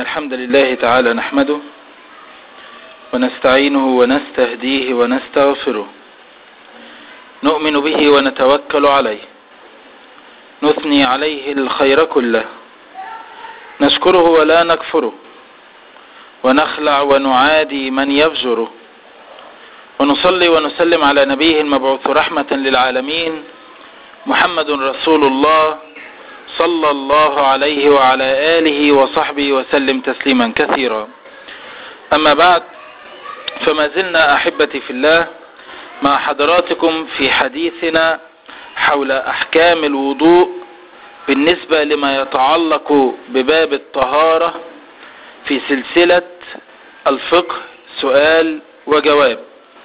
الحمد لله تعالى نحمده ونستعينه ونستهديه ونستغفره نؤمن به ونتوكل عليه نثني عليه الخير كله نشكره ولا نكفره ونخلع ونعادي من يفجره ونصلي ونسلم على نبيه المبعوث رحمة للعالمين محمد رسول الله صلى الله عليه وعلى آله وصحبه وسلم تسليما كثيرا أما بعد فما زلنا أحبتي في الله مع حضراتكم في حديثنا حول أحكام الوضوء بالنسبة لما يتعلق بباب الطهارة في سلسلة الفقه سؤال وجواب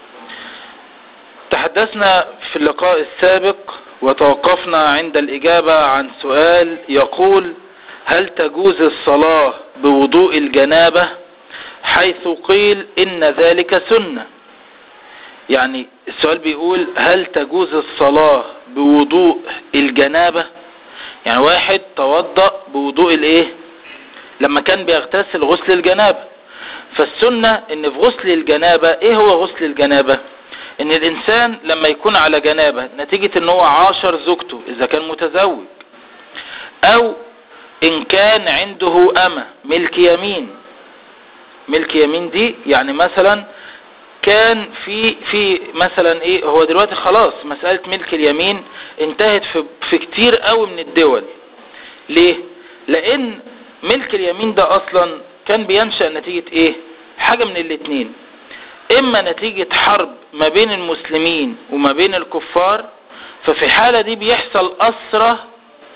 تحدثنا في اللقاء السابق وتوقفنا عند الإجابة عن سؤال يقول هل تجوز الصلاة بوضوء الجنابة حيث قيل إن ذلك سنة يعني السؤال بيقول هل تجوز الصلاة بوضوء الجنابة يعني واحد توضأ بوضوء الايه لما كان بيغتسل غسل الجنابة فالسنة ان في غسل الجنابة ايه هو غسل الجنابة ان الانسان لما يكون على جنابة نتيجة ان هو عاشر زوجته اذا كان متزوج او ان كان عنده امة ملك يمين ملك يمين دي يعني مثلا كان في في مثلا ايه هو دلوقتي خلاص مسألة ملك اليمين انتهت في, في كتير قوي من الدول ليه لان ملك اليمين ده اصلا كان بينشأ نتيجة ايه حاجة من الاتنين اما نتيجة حرب ما بين المسلمين وما بين الكفار ففي حالة دي بيحصل اسرة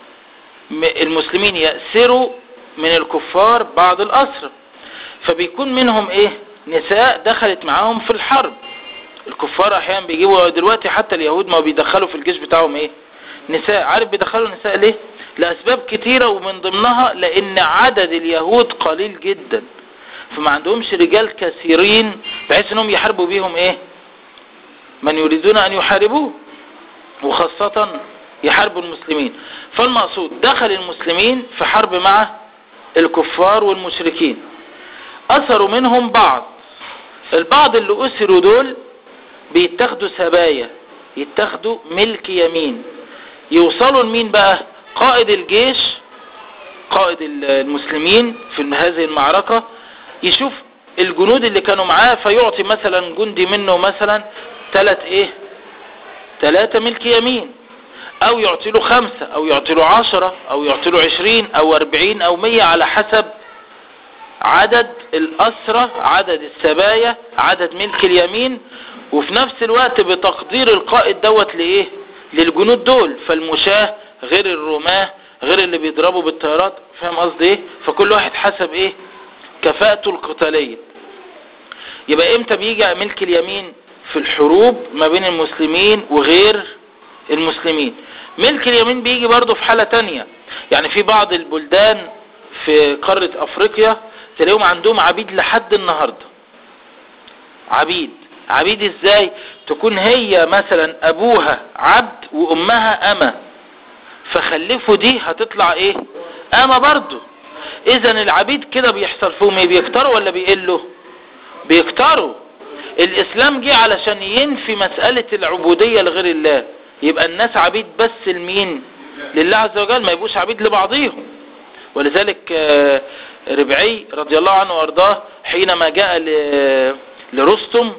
المسلمين يأسروا من الكفار بعض الاسرة فبيكون منهم ايه نساء دخلت معاهم في الحرب الكفار احيانا بيجيبوا دلوقتي حتى اليهود ما بيدخلوا في الجيش بتاعهم ايه نساء عارف بيدخلوا نساء ليه لاسباب كتيرة ومن ضمنها لان عدد اليهود قليل جدا فما عندهمش رجال كثيرين بحيث انهم يحاربوا بيهم ايه من يريدون ان يحاربوه وخاصة يحاربوا المسلمين فالمقصود دخل المسلمين في حرب مع الكفار والمشركين اثروا منهم بعض البعض اللي اسروا دول بيتاخدوا سبايا يتاخدوا ملك يمين يوصلوا لمين بقى قائد الجيش قائد المسلمين في هذه المعركة يشوف الجنود اللي كانوا معاه فيعطي مثلا جندي منه مثلا ثلاث ايه ثلاثة ملك يمين او يعطي له خمسة او يعطي له عشرة او يعطي له عشرين او اربعين او مية على حسب عدد الأسرة عدد السبايا عدد ملك اليمين وفي نفس الوقت بتقدير القائد دوت لإيه للجنود دول فالمشاة غير الرماة غير اللي بيضربوا بالطيارات فاهم قصدي ايه فكل واحد حسب ايه كفاءته القتالية يبقى امتى بيجي ملك اليمين في الحروب ما بين المسلمين وغير المسلمين ملك اليمين بيجي برضه في حالة تانية يعني في بعض البلدان في قارة افريقيا تلاقيهم عندهم عبيد لحد النهاردة عبيد عبيد ازاي تكون هي مثلا ابوها عبد وامها اما فخلفوا دي هتطلع ايه اما برضو اذا العبيد كده بيحصل فيهم ايه بيكتروا ولا بيقلوا بيكتروا الاسلام جه علشان ينفي مسألة العبودية لغير الله يبقى الناس عبيد بس لمين لله عز وجل ما يبقوش عبيد لبعضيهم ولذلك ربعي رضي الله عنه وارضاه حينما جاء لرستم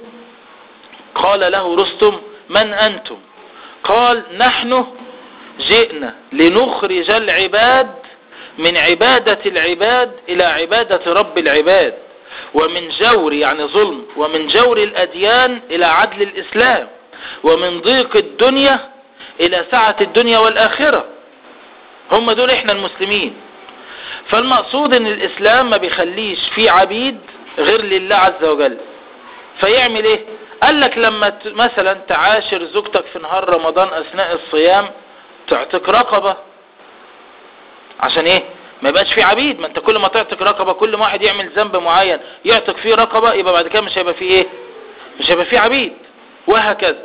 قال له رستم من أنتم قال نحن جئنا لنخرج العباد من عبادة العباد إلى عبادة رب العباد ومن جور يعني ظلم ومن جور الأديان إلى عدل الإسلام ومن ضيق الدنيا إلى سعة الدنيا والآخرة هم دول إحنا المسلمين فالمقصود ان الاسلام ما بيخليش فيه عبيد غير لله عز وجل فيعمل ايه قال لك لما مثلا تعاشر زوجتك في نهار رمضان اثناء الصيام تعتق رقبة عشان ايه ما يبقاش فيه عبيد ما انت كل ما تعتق رقبة كل ما واحد يعمل ذنب معين يعتق فيه رقبة يبقى بعد كده مش هيبقى فيه ايه مش هيبقى فيه عبيد وهكذا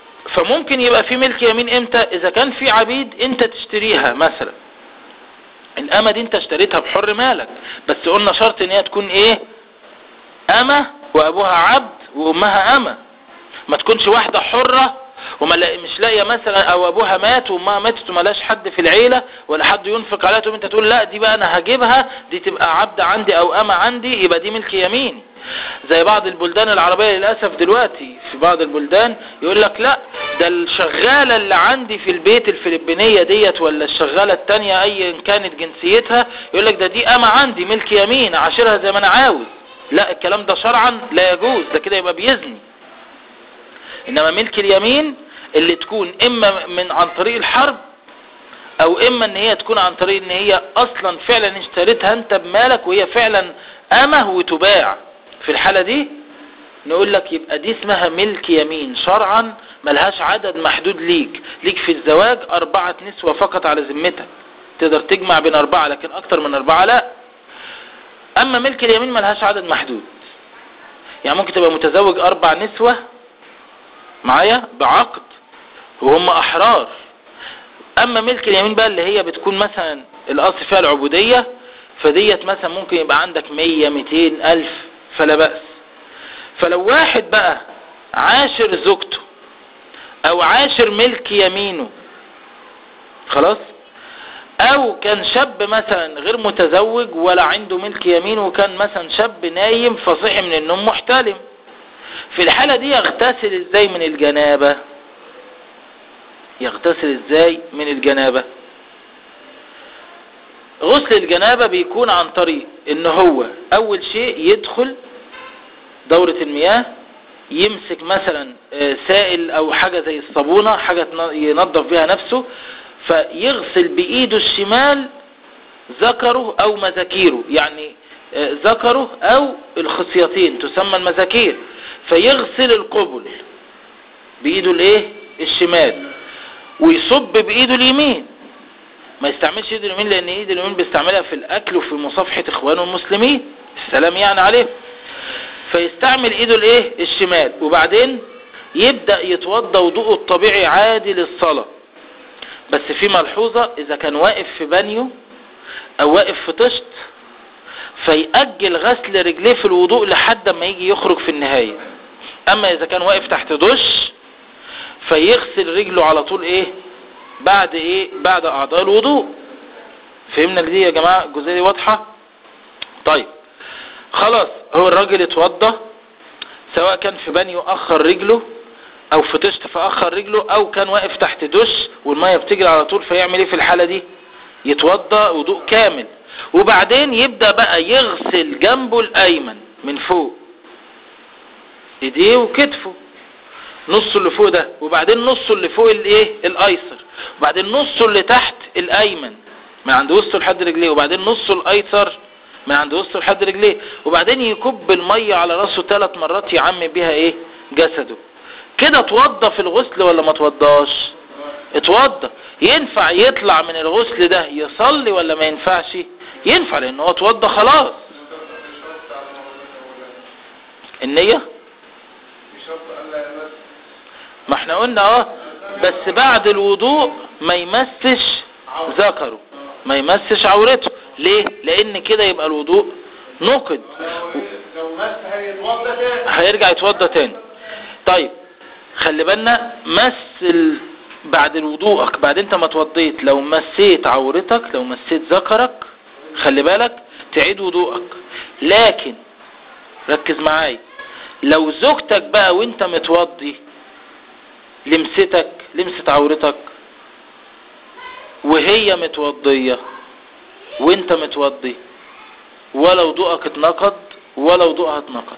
فممكن يبقى في ملك يمين امتى اذا كان في عبيد انت تشتريها مثلا الأمة دي انت اشتريتها بحر مالك بس قلنا شرط ان هي تكون ايه أمة وأبوها عبد وأمها أمة ما تكونش واحدة حرة وما لا مش لاقيه مثلا او ابوها مات وامها ماتت وما لاش حد في العيله ولا حد ينفق عليها تقوم انت تقول لا دي بقى انا هجيبها دي تبقى عبد عندي او امه عندي يبقى دي ملك يميني زي بعض البلدان العربيه للاسف دلوقتي في بعض البلدان يقول لك لا ده الشغاله اللي عندي في البيت الفلبينيه ديت ولا الشغاله التانية ايا كانت جنسيتها يقول لك ده دي امه عندي ملك يمين عاشرها زي ما انا عاوز لا الكلام ده شرعا لا يجوز ده كده يبقى بيزني انما ملك اليمين اللي تكون اما من عن طريق الحرب او اما ان هي تكون عن طريق ان هي اصلا فعلا اشتريتها انت بمالك وهي فعلا امه وتباع في الحالة دي نقول لك يبقى دي اسمها ملك يمين شرعا ملهاش عدد محدود ليك ليك في الزواج اربعة نسوة فقط على ذمتك تقدر تجمع بين اربعة لكن اكتر من اربعة لا اما ملك اليمين ملهاش عدد محدود يعني ممكن تبقى متزوج اربع نسوة معايا بعقد وهم احرار اما ملك اليمين بقى اللي هي بتكون مثلا الاصل فيها العبودية فديت مثلا ممكن يبقى عندك مية ميتين الف فلا بأس فلو واحد بقى عاشر زوجته او عاشر ملك يمينه خلاص او كان شاب مثلا غير متزوج ولا عنده ملك يمين وكان مثلا شاب نايم فصحي من النوم محتلم في الحالة دي يغتسل ازاي من الجنابة يغتسل ازاي من الجنابة غسل الجنابة بيكون عن طريق ان هو اول شيء يدخل دورة المياه يمسك مثلا سائل او حاجة زي الصابونة حاجة ينظف بها نفسه فيغسل بايده الشمال ذكره او مذاكيره يعني ذكره او الخصيتين تسمى المذاكير فيغسل القبل بايده الايه الشمال ويصب بايده اليمين ما يستعملش ايده اليمين لان ايده اليمين بيستعملها في الاكل وفي مصافحة اخوانه المسلمين السلام يعني عليه فيستعمل ايده الايه الشمال وبعدين يبدأ يتوضى وضوءه الطبيعي عادي للصلاة بس في ملحوظة اذا كان واقف في بانيو او واقف في طشت فيأجل غسل رجليه في الوضوء لحد ما يجي يخرج في النهاية اما اذا كان واقف تحت دش فيغسل رجله على طول ايه بعد ايه بعد اعضاء الوضوء فهمنا دي يا جماعة الجزئية دي واضحة طيب خلاص هو الراجل اتوضى سواء كان في بانيو اخر رجله او في طشت فاخر رجله او كان واقف تحت دش والمية بتجري على طول فيعمل ايه في الحالة دي يتوضى وضوء كامل وبعدين يبدأ بقى يغسل جنبه الايمن من فوق ايديه وكتفه نصه اللي فوق ده وبعدين نصه اللي فوق الايه الايسر وبعدين نصه اللي تحت الايمن من عند وسطه لحد رجليه وبعدين نصه الايسر من عند وسطه لحد رجليه وبعدين يكب المية على راسه ثلاث مرات يعمم بيها ايه جسده كده اتوضى في الغسل ولا ما اتوضاش اتوضى ينفع يطلع من الغسل ده يصلي ولا ما ينفعش ينفع لان هو اتوضى خلاص النية ما احنا قلنا اه بس بعد الوضوء ما يمسش ذكره ما يمسش عورته ليه لان كده يبقى الوضوء نقد لو مس هيتوضى تاني هيرجع يتوضى تاني طيب خلي بالنا مس ال... بعد الوضوءك بعد انت ما توضيت لو مسيت عورتك لو مسيت ذكرك خلي بالك تعيد وضوءك لكن ركز معايا لو زوجتك بقى وانت متوضي لمستك لمست عورتك وهي متوضية وانت متوضي ولا وضوءك اتنقض ولا وضوءها اتنقض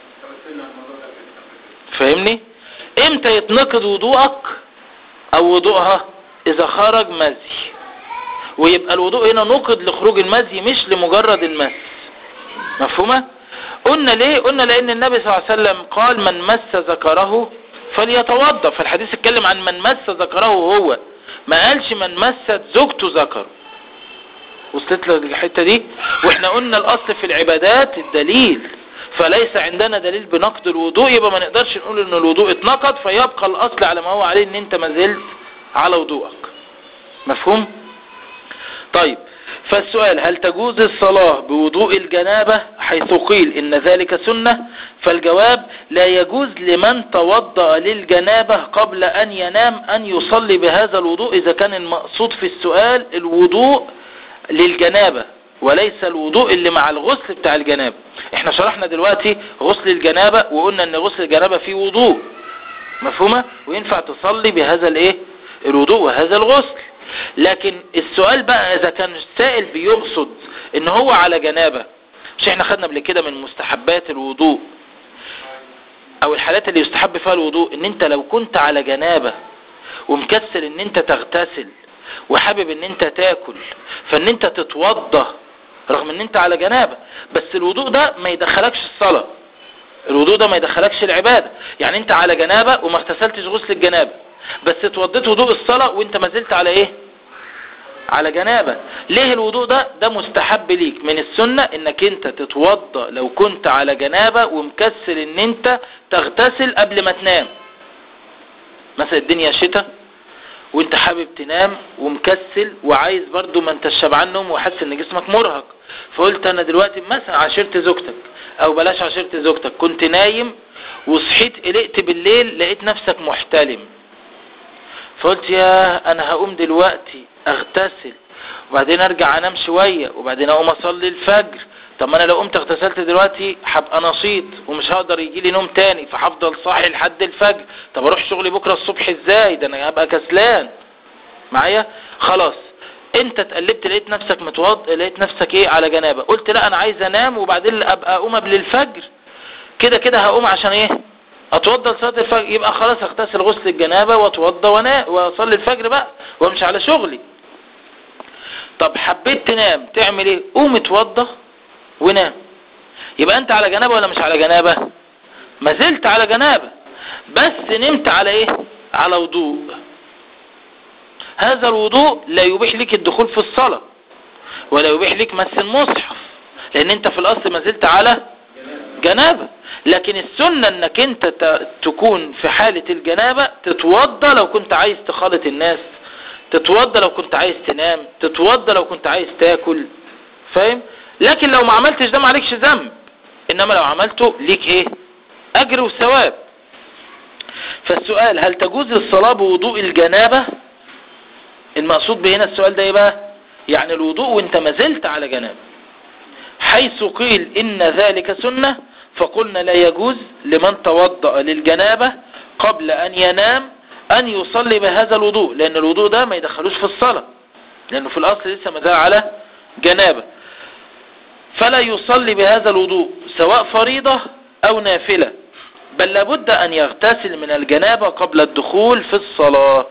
فاهمني امتى يتنقض وضوءك او وضوءها اذا خرج مزي ويبقى الوضوء هنا نقض لخروج المزي مش لمجرد المس مفهومة قلنا ليه قلنا لان النبي صلى الله عليه وسلم قال من مس ذكره فليتوضا فالحديث اتكلم عن من مس ذكره هو ما قالش من مست زوجته ذكره وصلت لك الحته دي واحنا قلنا الاصل في العبادات الدليل فليس عندنا دليل بنقد الوضوء يبقى ما نقدرش نقول ان الوضوء اتنقض فيبقى الاصل على ما هو عليه ان انت ما زلت على وضوءك مفهوم طيب فالسؤال هل تجوز الصلاة بوضوء الجنابة حيث قيل إن ذلك سنة فالجواب لا يجوز لمن توضأ للجنابة قبل أن ينام أن يصلي بهذا الوضوء إذا كان المقصود في السؤال الوضوء للجنابة وليس الوضوء اللي مع الغسل بتاع الجنابة احنا شرحنا دلوقتي غسل الجنابة وقلنا ان غسل الجنابة فيه وضوء مفهومة وينفع تصلي بهذا الايه الوضوء وهذا الغسل لكن السؤال بقى اذا كان السائل بيقصد ان هو على جنابة مش احنا خدنا قبل كده من مستحبات الوضوء او الحالات اللي يستحب فيها الوضوء ان انت لو كنت على جنابة ومكسل ان انت تغتسل وحابب ان انت تاكل فان انت تتوضى رغم ان انت على جنابة بس الوضوء ده ما يدخلكش الصلاة الوضوء ده ما يدخلكش العبادة يعني انت على جنابة وما اغتسلتش غسل الجنابة بس اتوضيت وضوء الصلاة وانت ما زلت على ايه على جنابة ليه الوضوء ده ده مستحب ليك من السنة انك انت تتوضى لو كنت على جنابة ومكسل ان انت تغتسل قبل ما تنام مثلا الدنيا شتاء وانت حابب تنام ومكسل وعايز برضو ما انت شبعان نوم وحاسس ان جسمك مرهق فقلت انا دلوقتي مثلا عشرت زوجتك او بلاش عشرت زوجتك كنت نايم وصحيت قلقت بالليل لقيت نفسك محتلم فقلت يا انا هقوم دلوقتي اغتسل وبعدين ارجع انام شوية وبعدين اقوم اصلي الفجر طب ما انا لو قمت اغتسلت دلوقتي هبقى نشيط ومش هقدر يجي لي نوم تاني فهفضل صاحي لحد الفجر طب اروح شغلي بكره الصبح ازاي ده انا هبقى كسلان معايا خلاص انت اتقلبت لقيت نفسك متوض لقيت نفسك ايه على جنابه قلت لا انا عايز انام وبعدين ابقى اقوم قبل الفجر كده كده هقوم عشان ايه اتوضى لصلاه الفجر يبقى خلاص اغتسل غسل الجنابه واتوضى وانا واصلي الفجر بقى وامشي على شغلي طب حبيت تنام تعمل ايه قوم اتوضى ونام يبقى انت على جنابه ولا مش على جنابه ما زلت على جنابه بس نمت على ايه على وضوء هذا الوضوء لا يبيح لك الدخول في الصلاة ولا يبيح لك مس المصحف لان انت في الاصل ما زلت على جنابة لكن السنة انك انت تكون في حالة الجنابة تتوضى لو كنت عايز تخالط الناس تتوضى لو كنت عايز تنام تتوضى لو كنت عايز تاكل فاهم لكن لو ما عملتش ده ما عليكش ذنب انما لو عملته ليك ايه اجر وثواب فالسؤال هل تجوز الصلاة بوضوء الجنابة المقصود بهنا السؤال ده ايه بقى يعني الوضوء وانت ما زلت على جنابه حيث قيل ان ذلك سنة فقلنا لا يجوز لمن توضأ للجنابة قبل ان ينام ان يصلي بهذا الوضوء لان الوضوء ده ما يدخلوش في الصلاة لانه في الاصل لسه ما زال على جنابة فلا يصلي بهذا الوضوء سواء فريضة او نافلة بل لابد ان يغتسل من الجنابة قبل الدخول في الصلاة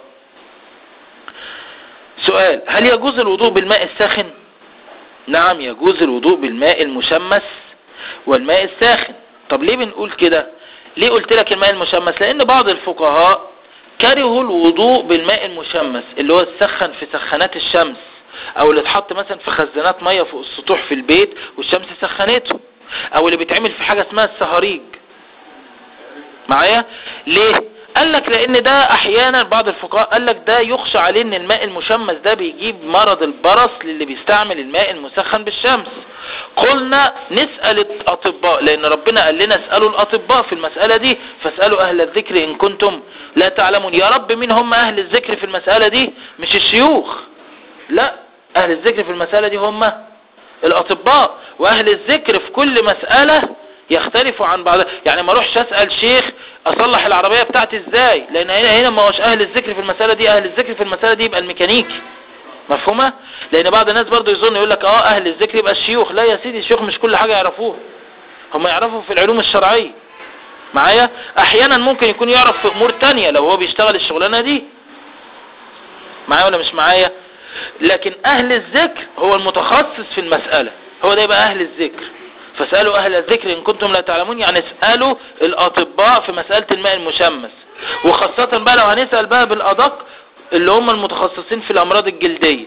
سؤال هل يجوز الوضوء بالماء الساخن نعم يجوز الوضوء بالماء المشمس والماء الساخن طب ليه بنقول كده ليه قلت لك الماء المشمس لان بعض الفقهاء كرهوا الوضوء بالماء المشمس اللي هو السخن في سخانات الشمس او اللي اتحط مثلا في خزانات مية فوق السطوح في البيت والشمس سخنته او اللي بيتعمل في حاجة اسمها السهريج معايا ليه قال لك لان ده احيانا بعض الفقهاء قال لك ده يخشى عليه ان الماء المشمس ده بيجيب مرض البرص للي بيستعمل الماء المسخن بالشمس قلنا نسأل الاطباء لان ربنا قال لنا اسألوا الاطباء في المسألة دي فاسألوا اهل الذكر ان كنتم لا تعلمون يا رب مين هم اهل الذكر في المسألة دي مش الشيوخ لا اهل الذكر في المسألة دي هم الاطباء واهل الذكر في كل مسألة يختلفوا عن بعض يعني ما اروحش اسال شيخ اصلح العربيه بتاعتي ازاي لان هنا هنا ما هوش اهل الذكر في المساله دي اهل الذكر في المساله دي يبقى الميكانيكي مفهومه لان بعض الناس برضو يظن يقول لك اه اهل الذكر يبقى الشيوخ لا يا سيدي الشيوخ مش كل حاجه يعرفوها هم يعرفوا في العلوم الشرعيه معايا احيانا ممكن يكون يعرف في امور تانية لو هو بيشتغل الشغلانه دي معايا ولا مش معايا لكن اهل الذكر هو المتخصص في المساله هو ده يبقى اهل الذكر فاسألوا أهل الذكر إن كنتم لا تعلمون يعني اسألوا الأطباء في مسألة الماء المشمس وخاصة بقى لو هنسأل بقى بالأدق اللي هم المتخصصين في الأمراض الجلدية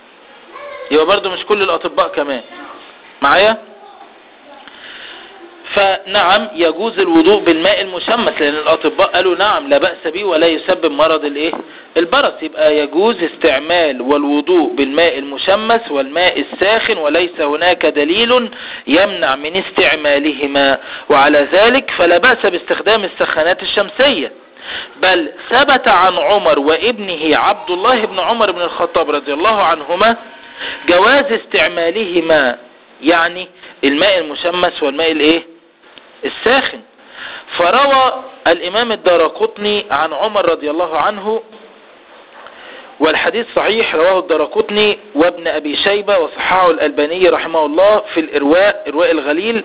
يبقى برضو مش كل الأطباء كمان معايا فنعم يجوز الوضوء بالماء المشمس لأن الأطباء قالوا نعم لا بأس به ولا يسبب مرض الايه البرص يبقى يجوز استعمال والوضوء بالماء المشمس والماء الساخن وليس هناك دليل يمنع من استعمالهما وعلى ذلك فلا بأس باستخدام السخانات الشمسية بل ثبت عن عمر وابنه عبد الله بن عمر بن الخطاب رضي الله عنهما جواز استعمالهما يعني الماء المشمس والماء الايه الساخن فروى الامام الدارقطني عن عمر رضي الله عنه والحديث صحيح رواه الدارقطني وابن ابي شيبة وصححه الالباني رحمه الله في الارواء ارواء الغليل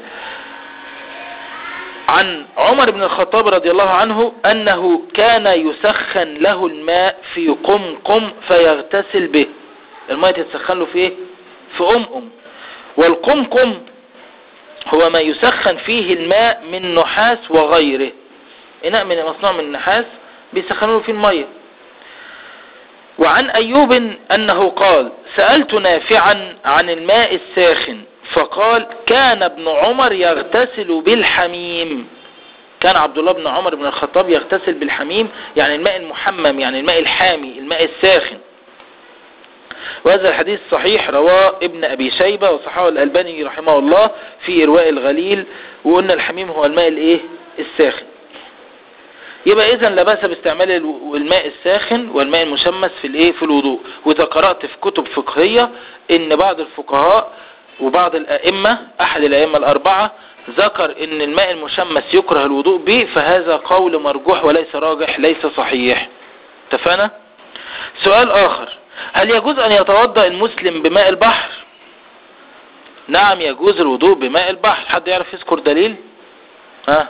عن عمر بن الخطاب رضي الله عنه انه كان يسخن له الماء في قمقم فيغتسل به الماء تتسخن له في ايه في أمأم والقمقم هو ما يسخن فيه الماء من نحاس وغيره إناء من مصنوع من النحاس بيسخنوا فيه المية وعن أيوب أنه قال سألت نافعا عن الماء الساخن فقال كان ابن عمر يغتسل بالحميم كان عبد الله بن عمر بن الخطاب يغتسل بالحميم يعني الماء المحمم يعني الماء الحامي الماء الساخن وهذا الحديث صحيح رواه ابن أبي شيبة وصححه الألباني رحمه الله في إرواء الغليل وقلنا الحميم هو الماء الايه الساخن يبقى اذا لا باس باستعمال الماء الساخن والماء المشمس في الايه في الوضوء واذا قرات في كتب فقهيه ان بعض الفقهاء وبعض الائمه احد الائمه الاربعه ذكر ان الماء المشمس يكره الوضوء به فهذا قول مرجوح وليس راجح ليس صحيح اتفقنا سؤال اخر هل يجوز ان يتوضا المسلم بماء البحر نعم يجوز الوضوء بماء البحر حد يعرف يذكر دليل ها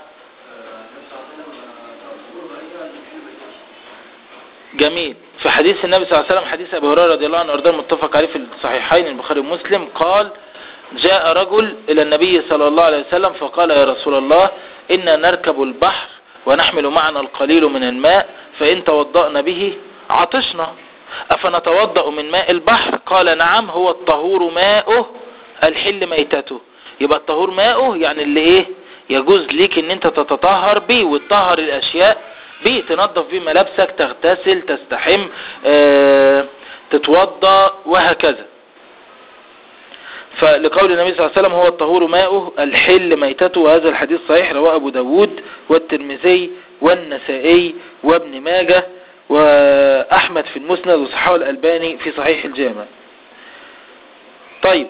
جميل في حديث النبي صلى الله عليه وسلم حديث ابي هريره رضي الله عنه وارضاه المتفق عليه في الصحيحين البخاري ومسلم قال جاء رجل الى النبي صلى الله عليه وسلم فقال يا رسول الله انا نركب البحر ونحمل معنا القليل من الماء فان توضأنا به عطشنا افنتوضأ من ماء البحر قال نعم هو الطهور ماؤه الحل ميتته يبقى الطهور ماؤه يعني اللي ايه يجوز ليك ان انت تتطهر بيه وتطهر الاشياء بيه تنظف بيه ملابسك تغتسل تستحم اه تتوضا وهكذا فلقول النبي صلى الله عليه وسلم هو الطهور ماؤه الحل ميتته وهذا الحديث صحيح رواه ابو داود والترمذي والنسائي وابن ماجه واحمد في المسند وصححه الالباني في صحيح الجامع طيب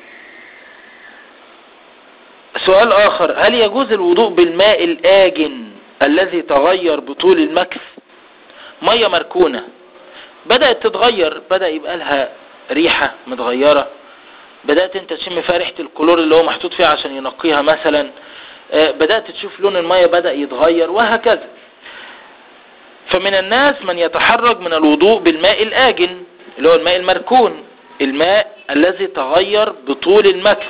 سؤال اخر هل يجوز الوضوء بالماء الاجن الذي تغير بطول المكث مية مركونة بدأت تتغير بدأ يبقى لها ريحة متغيرة بدأت انت تشم فيها ريحة الكلور اللي هو محطوط فيها عشان ينقيها مثلا بدأت تشوف لون المية بدأ يتغير وهكذا فمن الناس من يتحرج من الوضوء بالماء الآجن اللي هو الماء المركون الماء الذي تغير بطول المكث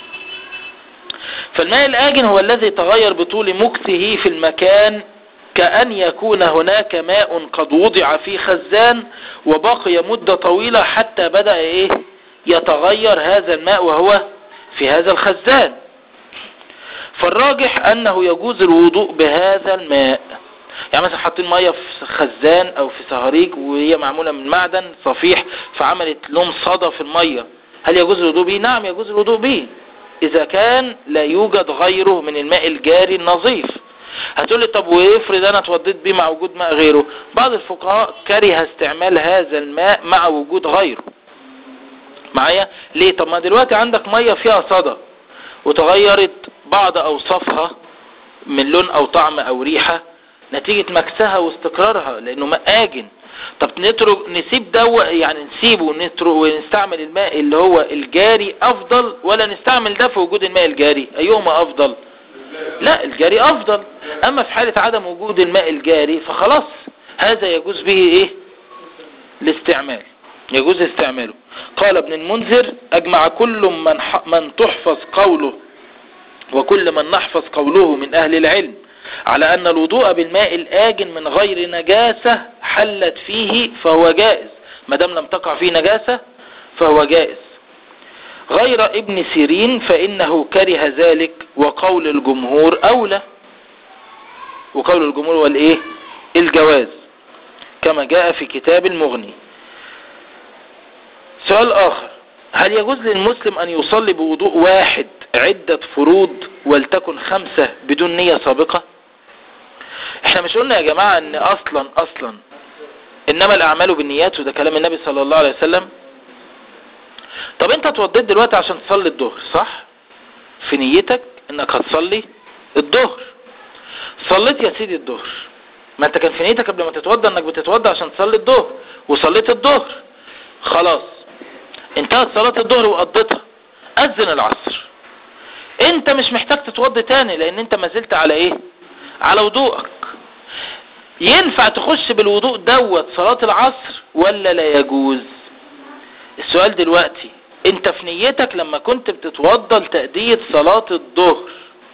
فالماء الآجن هو الذي تغير بطول مكثه في المكان كأن يكون هناك ماء قد وضع في خزان وبقي مدة طويلة حتى بدأ إيه يتغير هذا الماء وهو في هذا الخزان فالراجح أنه يجوز الوضوء بهذا الماء يعني مثلا حاطين مية في خزان أو في سهريج وهي معمولة من معدن صفيح فعملت لون صدى في المية هل يجوز الوضوء به؟ نعم يجوز الوضوء به إذا كان لا يوجد غيره من الماء الجاري النظيف هتقول لي طب وافرض انا اتوضيت بيه مع وجود ماء غيره بعض الفقهاء كره استعمال هذا الماء مع وجود غيره معايا ليه طب ما دلوقتي عندك مية فيها صدى وتغيرت بعض اوصافها من لون او طعم او ريحة نتيجة مكسها واستقرارها لانه ماء آجن طب نترك نسيب ده يعني نسيبه ونترك ونستعمل الماء اللي هو الجاري افضل ولا نستعمل ده في وجود الماء الجاري ايهما افضل لا الجاري افضل اما في حالة عدم وجود الماء الجاري فخلاص هذا يجوز به ايه الاستعمال يجوز استعماله قال ابن المنذر اجمع كل من, من تحفظ قوله وكل من نحفظ قوله من اهل العلم على ان الوضوء بالماء الاجن من غير نجاسة حلت فيه فهو جائز ما دام لم تقع فيه نجاسة فهو جائز غير ابن سيرين فإنه كره ذلك وقول الجمهور أولى وقول الجمهور والإيه الجواز كما جاء في كتاب المغني سؤال آخر هل يجوز للمسلم أن يصلي بوضوء واحد عدة فروض ولتكن خمسة بدون نية سابقة احنا مش قلنا يا جماعة ان اصلا اصلا انما الاعمال بالنيات وده كلام النبي صلى الله عليه وسلم طب انت اتوضيت دلوقتي عشان تصلي الظهر صح في نيتك انك هتصلي الظهر صليت يا سيدي الظهر ما انت كان في نيتك قبل ما تتوضى انك بتتوضى عشان تصلي الظهر وصليت الظهر خلاص انتهت صلاة الظهر وقضيتها اذن العصر انت مش محتاج تتوضي تاني لان انت ما زلت على ايه على وضوءك ينفع تخش بالوضوء دوت صلاة العصر ولا لا يجوز السؤال دلوقتي انت في نيتك لما كنت بتتوضى لتأدية صلاة الظهر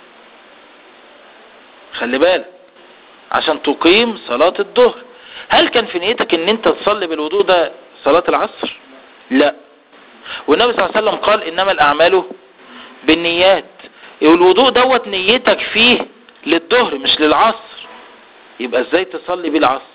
خلي بالك عشان تقيم صلاة الظهر هل كان في نيتك ان انت تصلي بالوضوء ده صلاة العصر لا والنبي صلى الله عليه وسلم قال انما الاعمال بالنيات الوضوء دوت نيتك فيه للظهر مش للعصر يبقى ازاي تصلي بيه العصر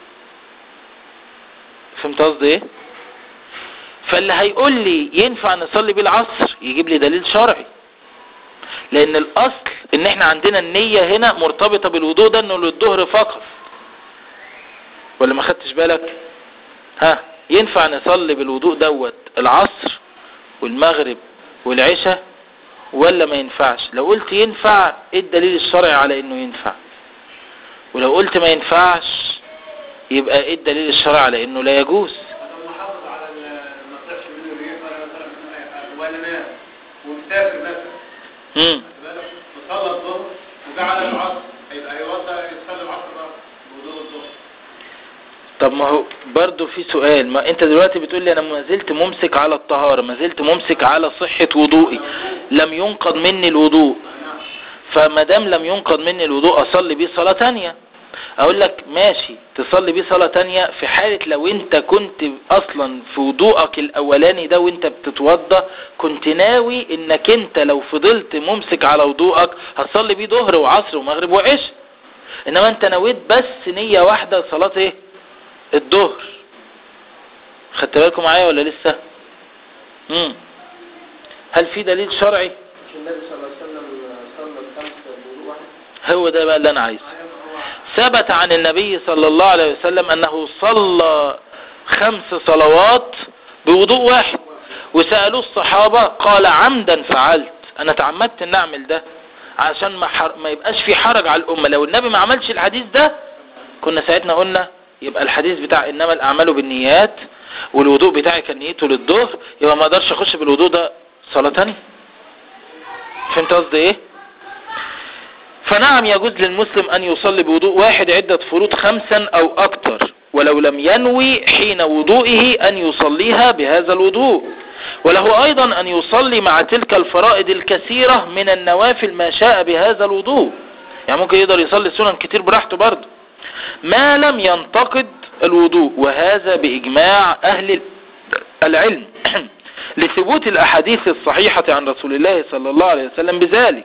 فهمت قصدي ايه فاللي هيقول لي ينفع نصلي بيه العصر يجيب لي دليل شرعي لان الاصل ان احنا عندنا النية هنا مرتبطة بالوضوء ده انه للظهر فقط ولا ما خدتش بالك ها ينفع نصلي بالوضوء دوت العصر والمغرب والعشاء ولا ما ينفعش لو قلت ينفع ايه الدليل الشرعي على انه ينفع ولو قلت ما ينفعش يبقى ايه الدليل الشرعي على انه لا يجوز انا محافظ على ال- ما طلعش منه ريح ولا مثلا ولا نام ومسافر مثلا مم. خد بالك وصلى الظهر وجاء على العصر هيبقى هيوضع يصلي العصر بقى بوضوء الظهر طب ما هو برضو في سؤال ما انت دلوقتي بتقول لي انا ما زلت ممسك على الطهارة ما زلت ممسك على صحة وضوئي لم ينقض مني الوضوء فما دام لم ينقض مني الوضوء اصلي بيه صلاة تانية اقول لك ماشي تصلي بيه صلاة تانية في حالة لو انت كنت اصلا في وضوءك الاولاني ده وانت بتتوضى كنت ناوي انك انت لو فضلت ممسك على وضوءك هتصلي بيه ظهر وعصر ومغرب وعشاء انما انت نويت بس نية واحدة صلاة ايه الظهر خدت بالكم معايا ولا لسه مم. هل في دليل شرعي مش النبي صلى الله عليه وسلم صلى الخمس بوضوء واحد هو ده بقى اللي انا عايزه ثبت عن النبي صلى الله عليه وسلم انه صلى خمس صلوات بوضوء واحد وسألوه الصحابة قال عمدا فعلت انا تعمدت ان اعمل ده عشان ما, حر... ما يبقاش في حرج على الامة لو النبي ما عملش الحديث ده كنا ساعتنا قلنا يبقى الحديث بتاع انما الاعمال بالنيات والوضوء بتاعي كان نيته للظهر يبقى ما اقدرش اخش بالوضوء ده صلاة تانية فهمت قصدي ايه فنعم يجوز للمسلم أن يصلي بوضوء واحد عدة فروض خمسا أو أكثر ولو لم ينوي حين وضوئه أن يصليها بهذا الوضوء وله أيضا أن يصلي مع تلك الفرائض الكثيرة من النوافل ما شاء بهذا الوضوء يعني ممكن يقدر يصلي سنن كتير براحته برضه ما لم ينتقد الوضوء وهذا بإجماع أهل العلم لثبوت الأحاديث الصحيحة عن رسول الله صلى الله عليه وسلم بذلك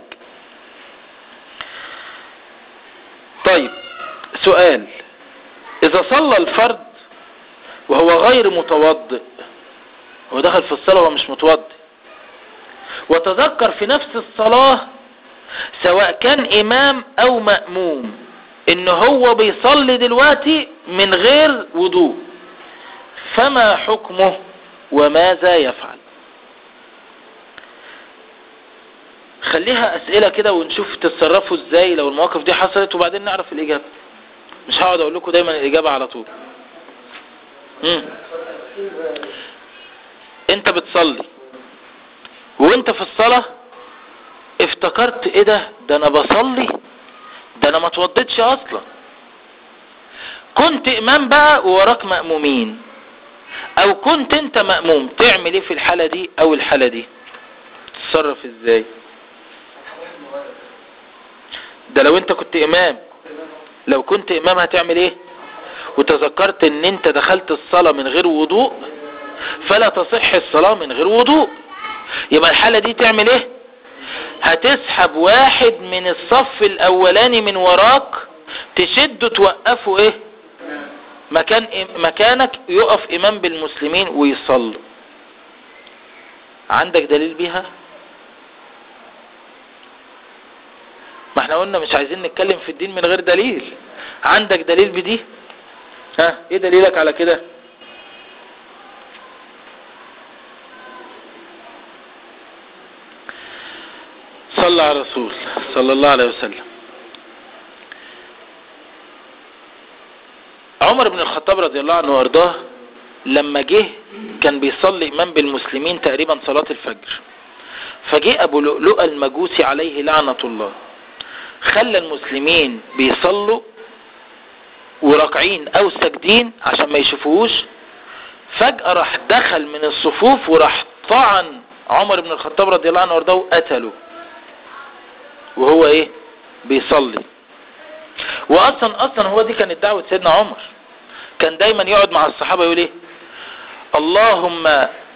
طيب سؤال إذا صلى الفرد وهو غير متوضئ هو دخل في الصلاة وهو مش متوضئ وتذكر في نفس الصلاة سواء كان إمام أو مأموم إن هو بيصلي دلوقتي من غير وضوء فما حكمه وماذا يفعل خليها أسئلة كده ونشوف تتصرفوا ازاي لو المواقف دي حصلت وبعدين نعرف الإجابة مش هقعد أقول لكم دايما الإجابة على طول مم. انت بتصلي وانت في الصلاة افتكرت ايه ده ده انا بصلي ده انا ما اتوضيتش اصلا كنت امام بقى ووراك مأمومين او كنت انت مأموم تعمل ايه في الحالة دي او الحالة دي تتصرف ازاي ده لو انت كنت امام لو كنت امام هتعمل ايه وتذكرت ان انت دخلت الصلاة من غير وضوء فلا تصح الصلاة من غير وضوء يبقى الحالة دي تعمل ايه هتسحب واحد من الصف الاولاني من وراك تشده توقفه ايه مكان مكانك يقف امام بالمسلمين ويصلوا عندك دليل بيها ما احنا قلنا مش عايزين نتكلم في الدين من غير دليل عندك دليل بدي ها ايه دليلك على كده صلى على الرسول صلى الله عليه وسلم عمر بن الخطاب رضي الله عنه وارضاه لما جه كان بيصلي امام بالمسلمين تقريبا صلاة الفجر فجاء ابو لؤلؤ المجوسي عليه لعنة الله خلى المسلمين بيصلوا وراكعين او ساجدين عشان ما يشوفوهوش فجأة راح دخل من الصفوف وراح طعن عمر بن الخطاب رضي الله عنه وارضاه وقتله وهو ايه بيصلي واصلا اصلا هو دي كانت دعوة سيدنا عمر كان دايما يقعد مع الصحابة يقول ايه اللهم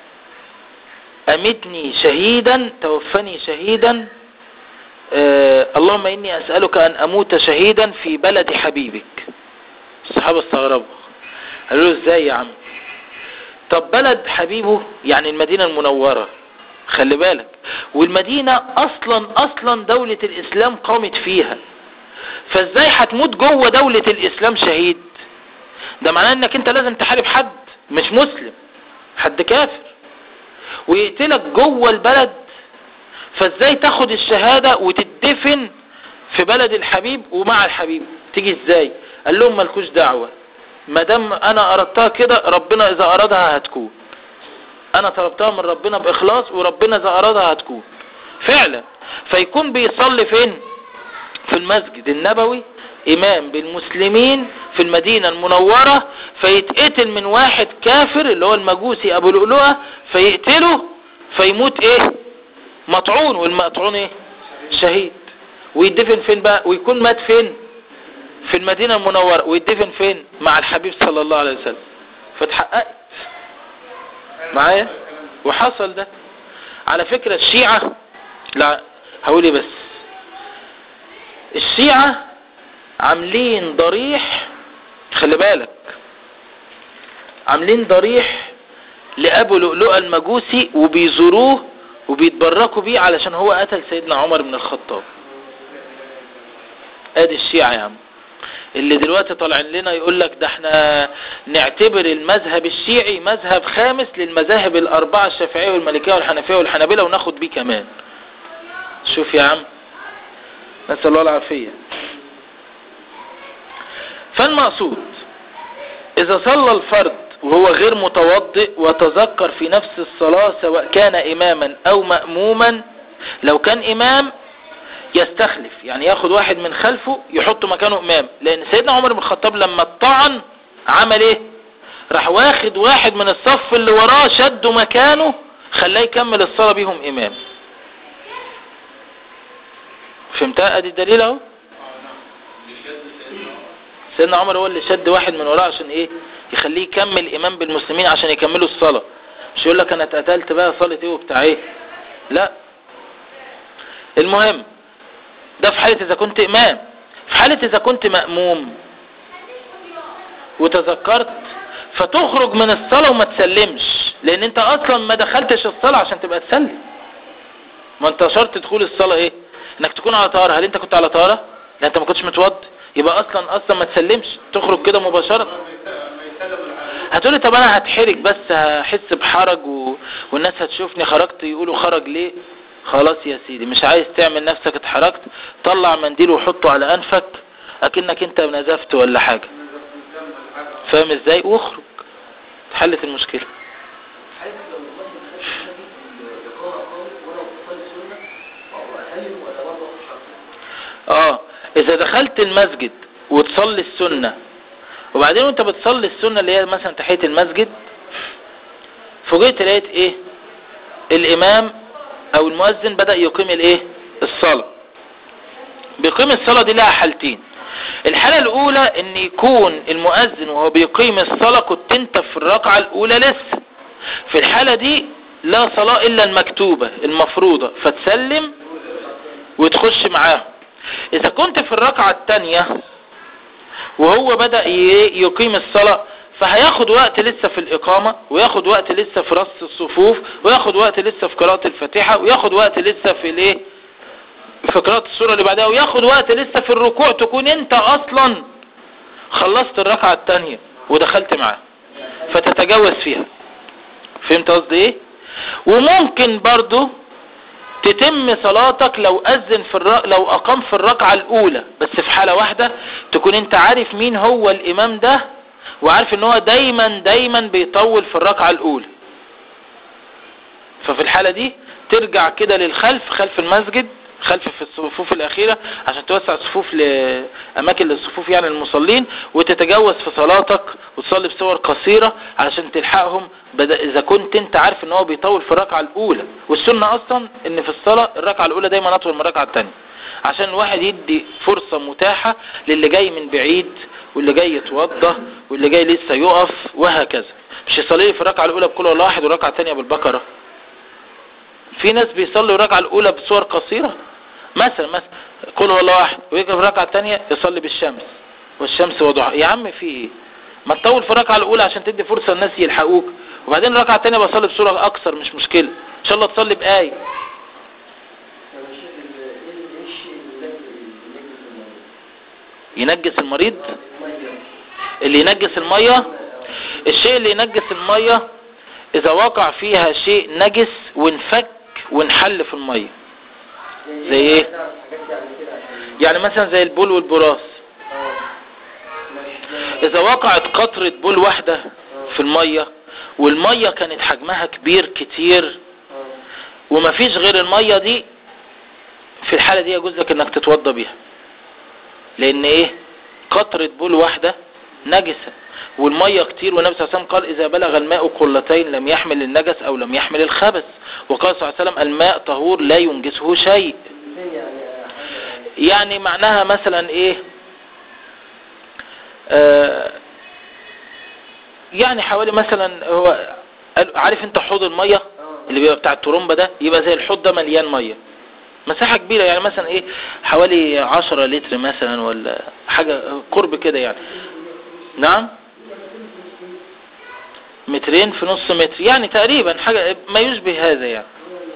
امتني شهيدا توفني شهيدا آه اللهم اني اسألك ان اموت شهيدا في بلد حبيبك الصحابة استغربوا قالوا له ازاي يا عم طب بلد حبيبه يعني المدينة المنورة خلي بالك والمدينة اصلا اصلا دولة الاسلام قامت فيها فازاي هتموت جوه دولة الاسلام شهيد ده معناه انك انت لازم تحارب حد مش مسلم حد كافر ويقتلك جوه البلد فازاي تاخد الشهادة وتدفن في بلد الحبيب ومع الحبيب تيجي ازاي قال لهم مالكوش دعوة ما دام انا اردتها كده ربنا اذا ارادها هتكون انا طلبتها من ربنا باخلاص وربنا اذا ارادها هتكون فعلا فيكون بيصلي فين في المسجد النبوي امام بالمسلمين في المدينة المنورة فيتقتل من واحد كافر اللي هو المجوسي ابو لؤلؤة فيقتله فيموت ايه مطعون والمطعون ايه شهيد ويدفن فين بقى ويكون مات فين في المدينة المنورة ويدفن فين مع الحبيب صلى الله عليه وسلم فتحققت معايا وحصل ده على فكرة الشيعة لا هقولي بس الشيعة عاملين ضريح خلي بالك عاملين ضريح لأبو لؤلؤة المجوسي وبيزوروه وبيتبركوا بيه علشان هو قتل سيدنا عمر بن الخطاب ادي الشيعة يا عم اللي دلوقتي طالعين لنا يقول لك ده احنا نعتبر المذهب الشيعي مذهب خامس للمذاهب الاربعة الشافعية والمالكية والحنفية والحنابلة وناخد بيه كمان شوف يا عم نسأل الله العافية فالمقصود اذا صلى الفرد وهو غير متوضئ وتذكر في نفس الصلاة سواء كان اماما او مأموما لو كان امام يستخلف يعني ياخد واحد من خلفه يحطه مكانه امام لان سيدنا عمر بن الخطاب لما اتطعن عمل ايه راح واخد واحد من الصف اللي وراه شده مكانه خلاه يكمل الصلاة بيهم امام فهمتها ادي الدليل اهو سيدنا عمر هو اللي شد واحد من وراه عشان ايه يخليه يكمل امام بالمسلمين عشان يكملوا الصلاة مش يقول لك انا اتقتلت بقى صلاة ايه وبتاع ايه لا المهم ده في حالة اذا كنت امام في حالة اذا كنت مأموم وتذكرت فتخرج من الصلاة وما تسلمش لان انت اصلا ما دخلتش الصلاة عشان تبقى تسلم ما انت شرط دخول الصلاة ايه انك تكون على طهارة هل انت كنت على طهارة لا انت ما كنتش متوضي يبقى اصلا اصلا ما تسلمش تخرج كده مباشرة هتقولي طب انا هتحرج بس هحس بحرج و... والناس هتشوفني خرجت يقولوا خرج ليه خلاص يا سيدي مش عايز تعمل نفسك اتحركت طلع منديل وحطه على انفك اكنك انت نزفت ولا حاجة فاهم ازاي واخرج اتحلت المشكلة حيث لو مثلا خدت النبي الإقامة خالص وأنا بصلي سنة أو أسلم ولا برضه أخش اه اذا دخلت المسجد وتصلي السنة وبعدين وانت بتصلي السنة اللي هي مثلا تحية المسجد فوجئت لقيت ايه الامام او المؤذن بدأ يقيم الايه الصلاة بيقيم الصلاة دي لها حالتين الحالة الاولى ان يكون المؤذن وهو بيقيم الصلاة كنت انت في الركعة الاولى لسه في الحالة دي لا صلاة إلا المكتوبة المفروضة فتسلم وتخش معاهم إذا كنت في الركعة التانية وهو بدأ ي- يقيم الصلاة فهياخد وقت لسه في الإقامة وياخد وقت لسه في رص الصفوف وياخد وقت لسه في قراءة الفاتحة وياخد وقت لسه في الايه في قراءة السورة اللي بعدها وياخد وقت لسه في الركوع تكون انت اصلا خلصت الركعة التانية ودخلت معاه فتتجاوز فيها فهمت قصدي ايه وممكن برضو تتم صلاتك لو أذن في الر... لو أقام في الركعة الأولى بس في حالة واحدة تكون أنت عارف مين هو الإمام ده وعارف ان هو دايما دايما بيطول في الركعة الأولى ففي الحالة دي ترجع كده للخلف خلف المسجد خلف في الصفوف الأخيرة عشان توسع الصفوف لأماكن للصفوف يعني المصلين وتتجوز في صلاتك وتصلي بصور قصيرة علشان تلحقهم بدأ إذا كنت أنت عارف إن هو بيطول في الركعة الأولى والسنة أصلا إن في الصلاة الركعة الأولى دايما أطول من الركعة الثانية عشان الواحد يدي فرصة متاحة للي جاي من بعيد واللي جاي يتوضى واللي جاي لسه يقف وهكذا مش يصلي في الركعة الأولى بكل الله واحد والركعة الثانية بالبقرة في ناس بيصلوا الركعة الأولى بصور قصيرة مثلا مثلا قل هو الله واحد ويجي في الركعة الثانية يصلي بالشمس والشمس وضحى يا عم في ايه ما تطول في الركعة الأولى عشان تدي فرصة الناس يلحقوك وبعدين الركعة الثانية بصلي بصورة أكثر مش مشكلة إن شاء الله تصلي بآية طب يا شيخ ال- ايه ايه الشيء اللي ينجس- ينجس المية؟ ينجس المريض المية. اللي ينجس المية الشيء اللي ينجس المية إذا وقع فيها شيء نجس وانفك وانحل في المية يعني زي ايه؟ نعرف حاجات يعني كده عشان- يعني مثلا زي البول والبراس اه. ماشي. إذا وقعت قطرة بول واحدة في المية والمية كانت حجمها كبير كتير اه. ومفيش غير المية دي في الحالة دي يجوز لك انك تتوضى بيها لان ايه قطرة بول واحدة نجسة والمية كتير والنبي صلى الله عليه وسلم قال اذا بلغ الماء قلتين لم يحمل النجس او لم يحمل الخبث وقال صلى الله عليه وسلم الماء طهور لا ينجسه شيء الاثنين يعني حاجة يعني معناها مثلا ايه آه يعني حوالي مثلا هو عارف انت حوض المية اه. اللي بيبقى بتاع الترومبة ده يبقى زي الحوض ده مليان مية مساحة كبيرة يعني مثلا ايه حوالي عشرة لتر مثلا ولا حاجة قرب كده يعني نعم مترين في نص متر يعني تقريبا حاجة ما يشبه هذا يعني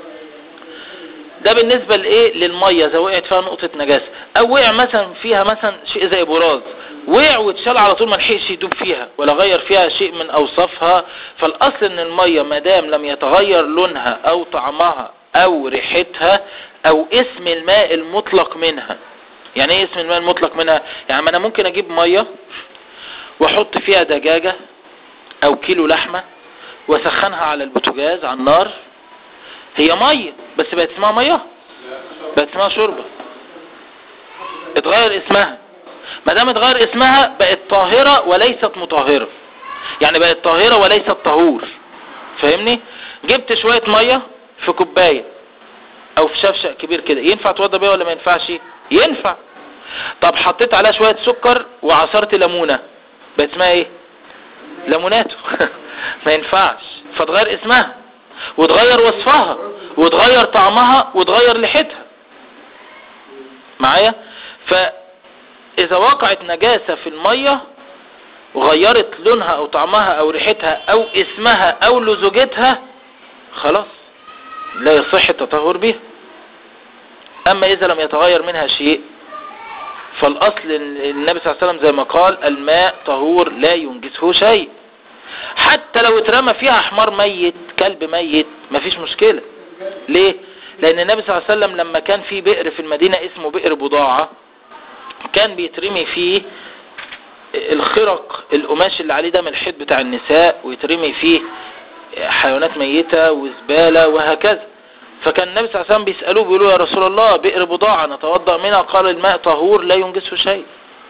ده بالنسبة لايه للمية اذا وقعت فيها نقطة نجاسة او وقع مثلا فيها مثلا شيء زي براز وقع واتشال على طول ما لحقش يدوب فيها ولا غير فيها شيء من اوصافها فالاصل ان المية ما دام لم يتغير لونها او طعمها او ريحتها او اسم الماء المطلق منها يعني ايه اسم الماء المطلق منها يعني ما انا ممكن اجيب مية واحط فيها دجاجة او كيلو لحمة واسخنها على البوتاجاز على النار هي مية بس بقت اسمها مية بقت اسمها شوربة اتغير اسمها ما دام اتغير اسمها بقت طاهرة وليست مطهرة يعني بقت طاهرة وليست طهور فاهمني جبت شوية مية في كوباية او في شفشق كبير كده ينفع توضى بيها ولا ما ينفعش ينفع طب حطيت عليها شوية سكر وعصرت ليمونة بقت اسمها ايه ليموناتو ما ينفعش فتغير اسمها وتغير وصفها وتغير طعمها وتغير لحتها معايا فاذا وقعت نجاسة في المية وغيرت لونها او طعمها او ريحتها او اسمها او لزوجتها خلاص لا يصح التطهر بها اما اذا لم يتغير منها شيء فالاصل إن النبي صلى الله عليه وسلم زي ما قال الماء طهور لا ينجسه شيء حتى لو اترمى فيها حمار ميت كلب ميت مفيش مشكلة ليه لان النبي صلى الله عليه وسلم لما كان في بئر في المدينة اسمه بئر بضاعة كان بيترمي فيه الخرق القماش اللي عليه ده من الحيط بتاع النساء ويترمي فيه حيوانات ميتة وزبالة وهكذا فكان النبي صلى الله عليه وسلم بيسألوه بيقولوا يا رسول الله بئر بضاعة نتوضأ منها قال الماء طهور لا ينجسه شيء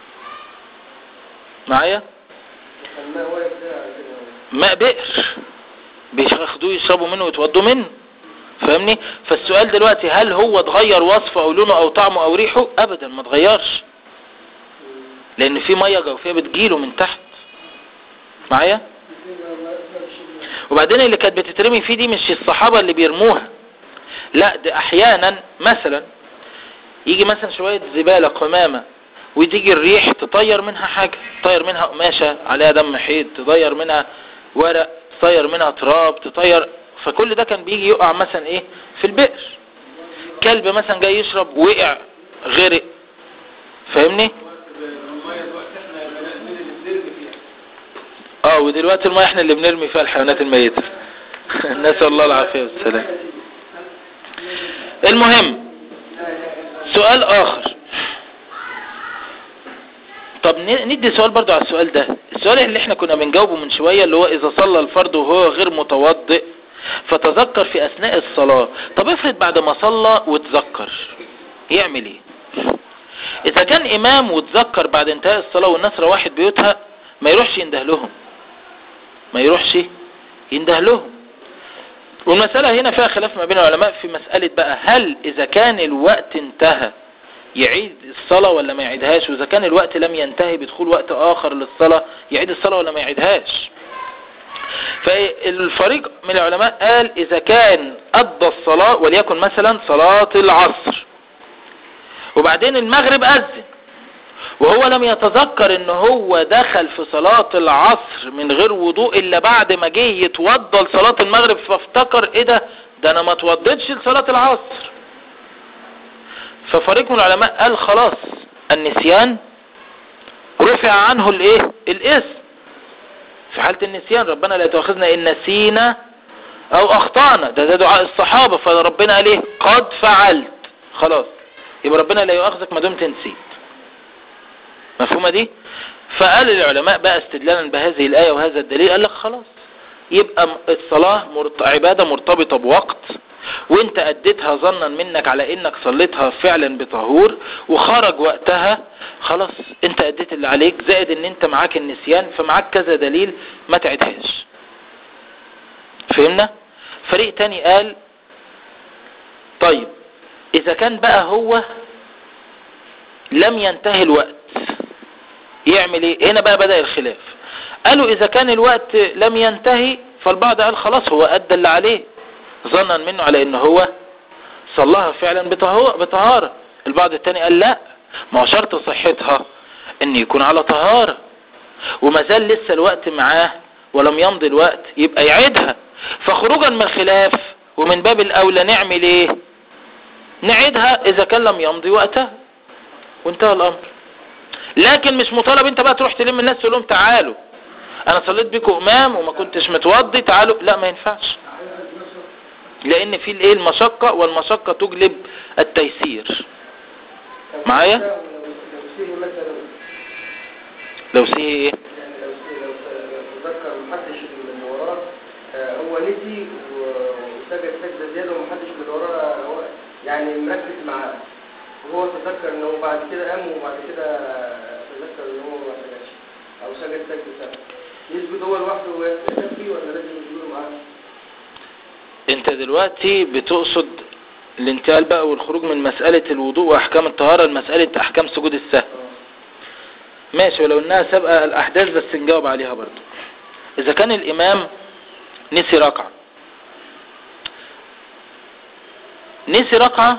معايا الماء واقف ده على كده ماء بئر بياخدوه يشربوا منه ويتوضوا منه فاهمني فالسؤال دلوقتي هل هو اتغير وصفه او لونه او طعمه او ريحه ابدا ما اتغيرش لان في ميه جوفيه بتجيله من تحت معايا وبعدين اللي كانت بتترمي فيه دي مش الصحابة اللي بيرموها لا ده احيانا مثلا يجي مثلا شوية زبالة قمامة وتيجي الريح تطير منها حاجة تطير منها قماشة عليها دم حيط تطير منها ورق تطير منها تراب تطير فكل ده كان بيجي يقع مثلا ايه في البئر كلب مثلا جاي يشرب وقع غرق فاهمني المية دلوقتي احنا بنرمي بنرمي فيها اه ودلوقتي المية احنا اللي بنرمي فيها الحيوانات الميتة نسأل الله العافية والسلام المهم سؤال اخر طب ن- ندي سؤال برضو على السؤال ده السؤال اللي احنا كنا بنجاوبه من شوية اللي هو اذا صلى الفرد وهو غير متوضئ فتذكر في اثناء الصلاة طب افرض بعد ما صلى وتذكر يعمل ايه اذا كان امام وتذكر بعد انتهاء الصلاة والناس روحت بيوتها ما يروحش ينده لهم ما يروحش ينده لهم والمسألة هنا فيها خلاف ما بين العلماء في مسألة بقى هل إذا كان الوقت انتهى يعيد الصلاة ولا ما يعيدهاش وإذا كان الوقت لم ينتهي بدخول وقت آخر للصلاة يعيد الصلاة ولا ما يعيدهاش فالفريق من العلماء قال إذا كان أدى الصلاة وليكن مثلا صلاة العصر وبعدين المغرب أذن وهو لم يتذكر ان هو دخل في صلاة العصر من غير وضوء الا بعد ما جه يتوضى لصلاة المغرب فافتكر ايه ده ده انا ما اتوضيتش لصلاة العصر ففريق من العلماء قال خلاص النسيان رفع عنه الايه الاسم في حالة النسيان ربنا لا تؤاخذنا ان نسينا او اخطأنا ده ده دعاء الصحابة فربنا قال ايه قد فعلت خلاص يبقى ربنا لا يؤاخذك ما دمت نسيت مفهومة دي فقال العلماء بقى استدلالا بهذه الآية وهذا الدليل قال لك خلاص يبقى م- الصلاة مرت... عبادة مرتبطة بوقت وانت اديتها ظنا منك على انك صليتها فعلا بطهور وخرج وقتها خلاص انت اديت اللي عليك زائد ان انت معاك النسيان فمعاك كذا دليل ما تعدهاش فهمنا فريق تاني قال طيب اذا كان بقى هو لم ينتهي الوقت يعمل ايه هنا بقى بدأ الخلاف قالوا اذا كان الوقت لم ينتهي فالبعض قال خلاص هو ادى اللي عليه ظنا منه على ان هو صلاها فعلا بطهو- بطهارة البعض التاني قال لا ما هو شرط صحتها ان يكون على طهارة وما زال لسه الوقت معاه ولم يمضي الوقت يبقى يعيدها فخروجا من الخلاف ومن باب الاولى نعمل ايه نعيدها اذا كان لم يمضي وقتها وانتهى الامر لكن مش مطالب انت بقى تروح تلم الناس تقول لهم تعالوا انا صليت بيكم امام وما كنتش متوضي تعالوا لا ما ينفعش لان في الايه المشقة والمشقة تجلب التيسير معايا لو سيبه مثلا لو سيه ايه يعني لو لو تذكر محدش من وراه آه، هو نسي و- وسجد سجدة زيادة ومحدش من وراه هو يعني مركز معاه وهو تذكر ان هو بعد كده قام وبعد كده تذكر ان هو ما سجدش او سجد سجدة سهل يسجد هو لوحده ويكفي ولا لازم يسجدوا معاه؟ انت دلوقتي بتقصد الانتقال بقى والخروج من مسألة الوضوء واحكام الطهارة لمسألة احكام سجود السهو ماشي ولو انها سابقة الاحداث بس نجاوب عليها برضو اذا كان الامام نسي ركعة نسي ركعة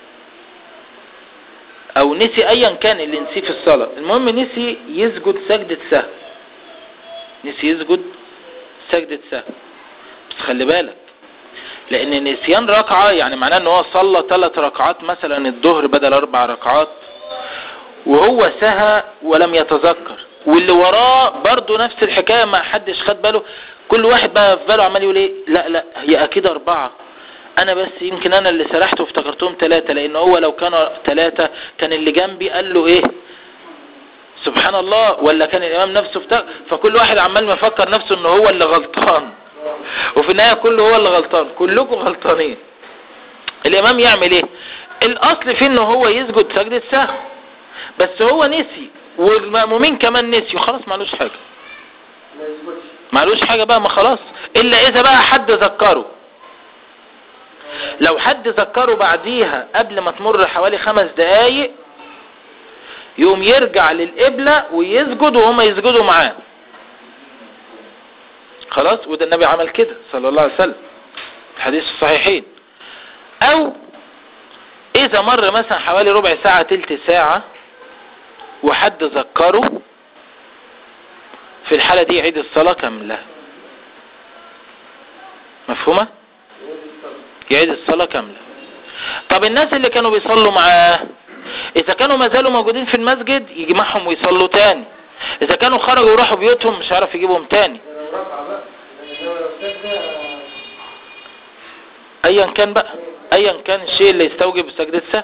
او نسي ايا كان اللي نسيه في الصلاة المهم نسي يسجد سجدة سهو نسي يسجد سجدة سهو بس خلي بالك لان نسيان ركعة يعني معناه ان هو صلى ثلاث ركعات مثلا الظهر بدل اربع ركعات وهو سهى ولم يتذكر واللي وراه برضه نفس الحكاية ما حدش خد باله كل واحد بقى في باله عمال يقول ايه لا لا هي اكيد اربعة انا بس يمكن انا اللي سرحت وافتكرتهم ثلاثة لان هو لو كانوا ثلاثة كان اللي جنبي قال له ايه سبحان الله ولا كان الامام نفسه افتكر فكل واحد عمال مفكر نفسه ان هو اللي غلطان وفي النهاية كله هو اللي غلطان كلكم غلطانين الامام يعمل ايه الاصل فيه ان هو يسجد سجدة سهو بس هو نسي والمأمومين كمان نسيوا خلاص معلوش حاجة ما يسجدش معلوش حاجة بقى ما خلاص الا اذا بقى حد ذكره لو حد ذكره بعديها قبل ما تمر حوالي خمس دقايق يقوم يرجع للقبلة ويسجد وهم يسجدوا معاه خلاص وده النبي عمل كده صلى الله عليه وسلم الحديث الصحيحين او اذا مر مثلا حوالي ربع ساعة تلت ساعة وحد ذكره في الحالة دي يعيد الصلاة كاملة مفهومة يعيد الصلاة كاملة طب الناس اللي كانوا بيصلوا معاه اذا كانوا ما زالوا موجودين في المسجد يجمعهم ويصلوا تاني اذا كانوا خرجوا وراحوا بيوتهم مش عارف يجيبهم تاني لو رفع بقى لو سجدة ايا كان بقى ايا كان الشيء اللي يستوجب سجدة سهو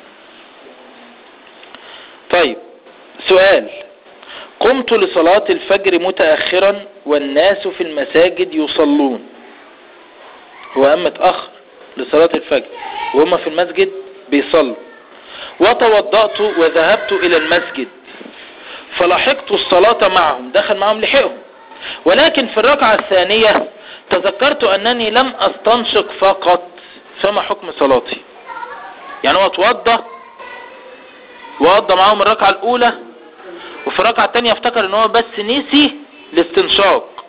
طيب سؤال قمت لصلاة الفجر متأخرا والناس في المساجد يصلون هو أما اتأخر لصلاة الفجر وهم في المسجد بيصلوا وتوضأت وذهبت إلى المسجد فلحقت الصلاة معهم دخل معهم لحقهم ولكن في الركعة الثانية تذكرت أنني لم أستنشق فقط فما حكم صلاتي يعني هو اتوضى وقضى معاهم الركعة الأولى وفي الركعة الثانية افتكر ان هو بس نسي الاستنشاق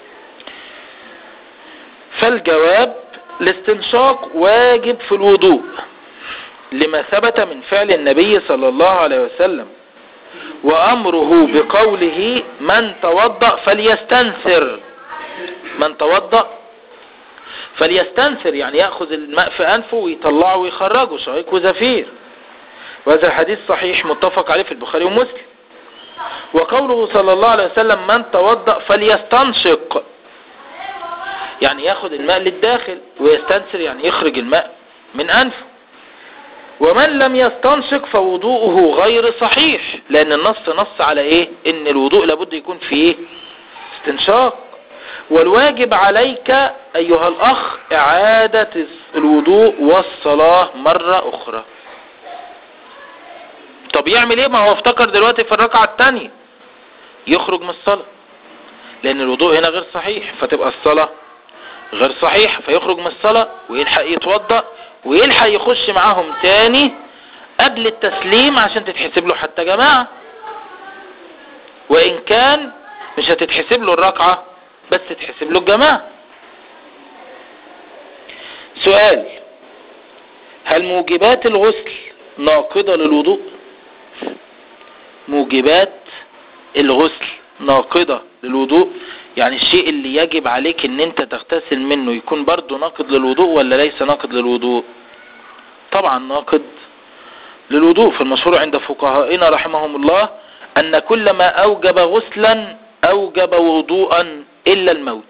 فالجواب الاستنشاق واجب في الوضوء لما ثبت من فعل النبي صلى الله عليه وسلم وأمره بقوله من توضأ فليستنثر من توضأ فليستنثر يعني يأخذ الماء في أنفه ويطلعه ويخرجه شهيق وزفير وهذا الحديث صحيح متفق عليه في البخاري ومسلم وقوله صلى الله عليه وسلم من توضأ فليستنشق يعني ياخد الماء للداخل ويستنثر يعني يخرج الماء من أنفه ومن لم يستنشق فوضوءه غير صحيح لأن النص نص على إيه إن الوضوء لابد يكون فيه استنشاق والواجب عليك أيها الأخ إعادة الوضوء والصلاة مرة أخرى طب يعمل ايه ما هو افتكر دلوقتي في الركعة التانية يخرج من الصلاة لان الوضوء هنا غير صحيح فتبقى الصلاة غير صحيح فيخرج من الصلاة ويلحق يتوضأ ويلحق يخش معاهم تاني قبل التسليم عشان تتحسب له حتى جماعة وان كان مش هتتحسب له الركعة بس تتحسب له الجماعة سؤال هل موجبات الغسل ناقضة للوضوء موجبات الغسل ناقضة للوضوء يعني الشيء اللي يجب عليك ان انت تغتسل منه يكون برضو ناقض للوضوء ولا ليس ناقض للوضوء طبعا ناقض للوضوء فالمشهور عند فقهائنا رحمهم الله ان كل ما اوجب غسلا اوجب وضوءا الا الموت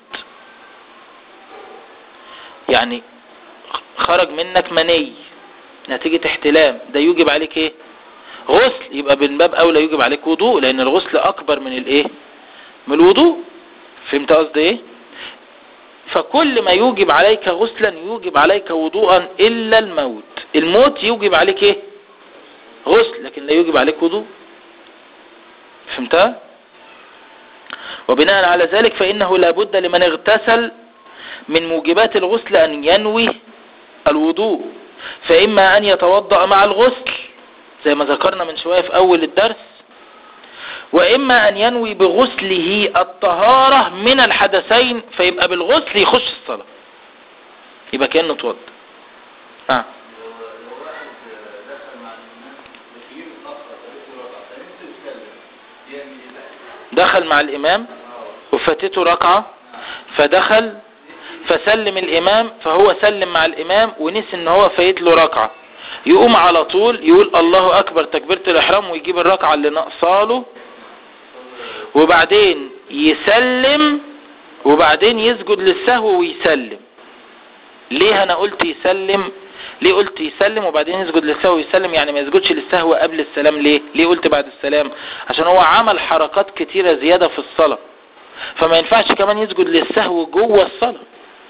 يعني خرج منك مني نتيجة احتلام ده يوجب عليك ايه غسل يبقى من باب اولى يوجب عليك وضوء لان الغسل اكبر من الايه من الوضوء فهمت قصدي ايه فكل ما يوجب عليك غسلا يوجب عليك وضوءا الا الموت الموت يوجب عليك ايه غسل لكن لا يوجب عليك وضوء فهمتها وبناء على ذلك فانه لابد لمن اغتسل من موجبات الغسل ان ينوي الوضوء فاما ان يتوضأ مع الغسل زي ما ذكرنا من شوية في أول الدرس وإما أن ينوي بغسله الطهارة من الحدثين فيبقى بالغسل يخش الصلاة يبقى كأنه توضى آه. لو واحد دخل مع الناس بيجيب متأخر بقيت ربع فنفسه يتكلم يعمل ايه بقى؟ دخل مع الإمام وفاتته ركعة فدخل فسلم الإمام فهو سلم مع الإمام ونسي ان هو فايت له ركعة يقوم على طول يقول الله أكبر تكبيرة الإحرام ويجيب الركعة اللي ناقصاله وبعدين يسلم وبعدين يسجد للسهو ويسلم ليه أنا قلت يسلم ليه قلت يسلم وبعدين يسجد للسهو ويسلم يعني ما يسجدش للسهو قبل السلام ليه ليه قلت بعد السلام عشان هو عمل حركات كتيرة زيادة في الصلاة فما ينفعش كمان يسجد للسهو جوه الصلاة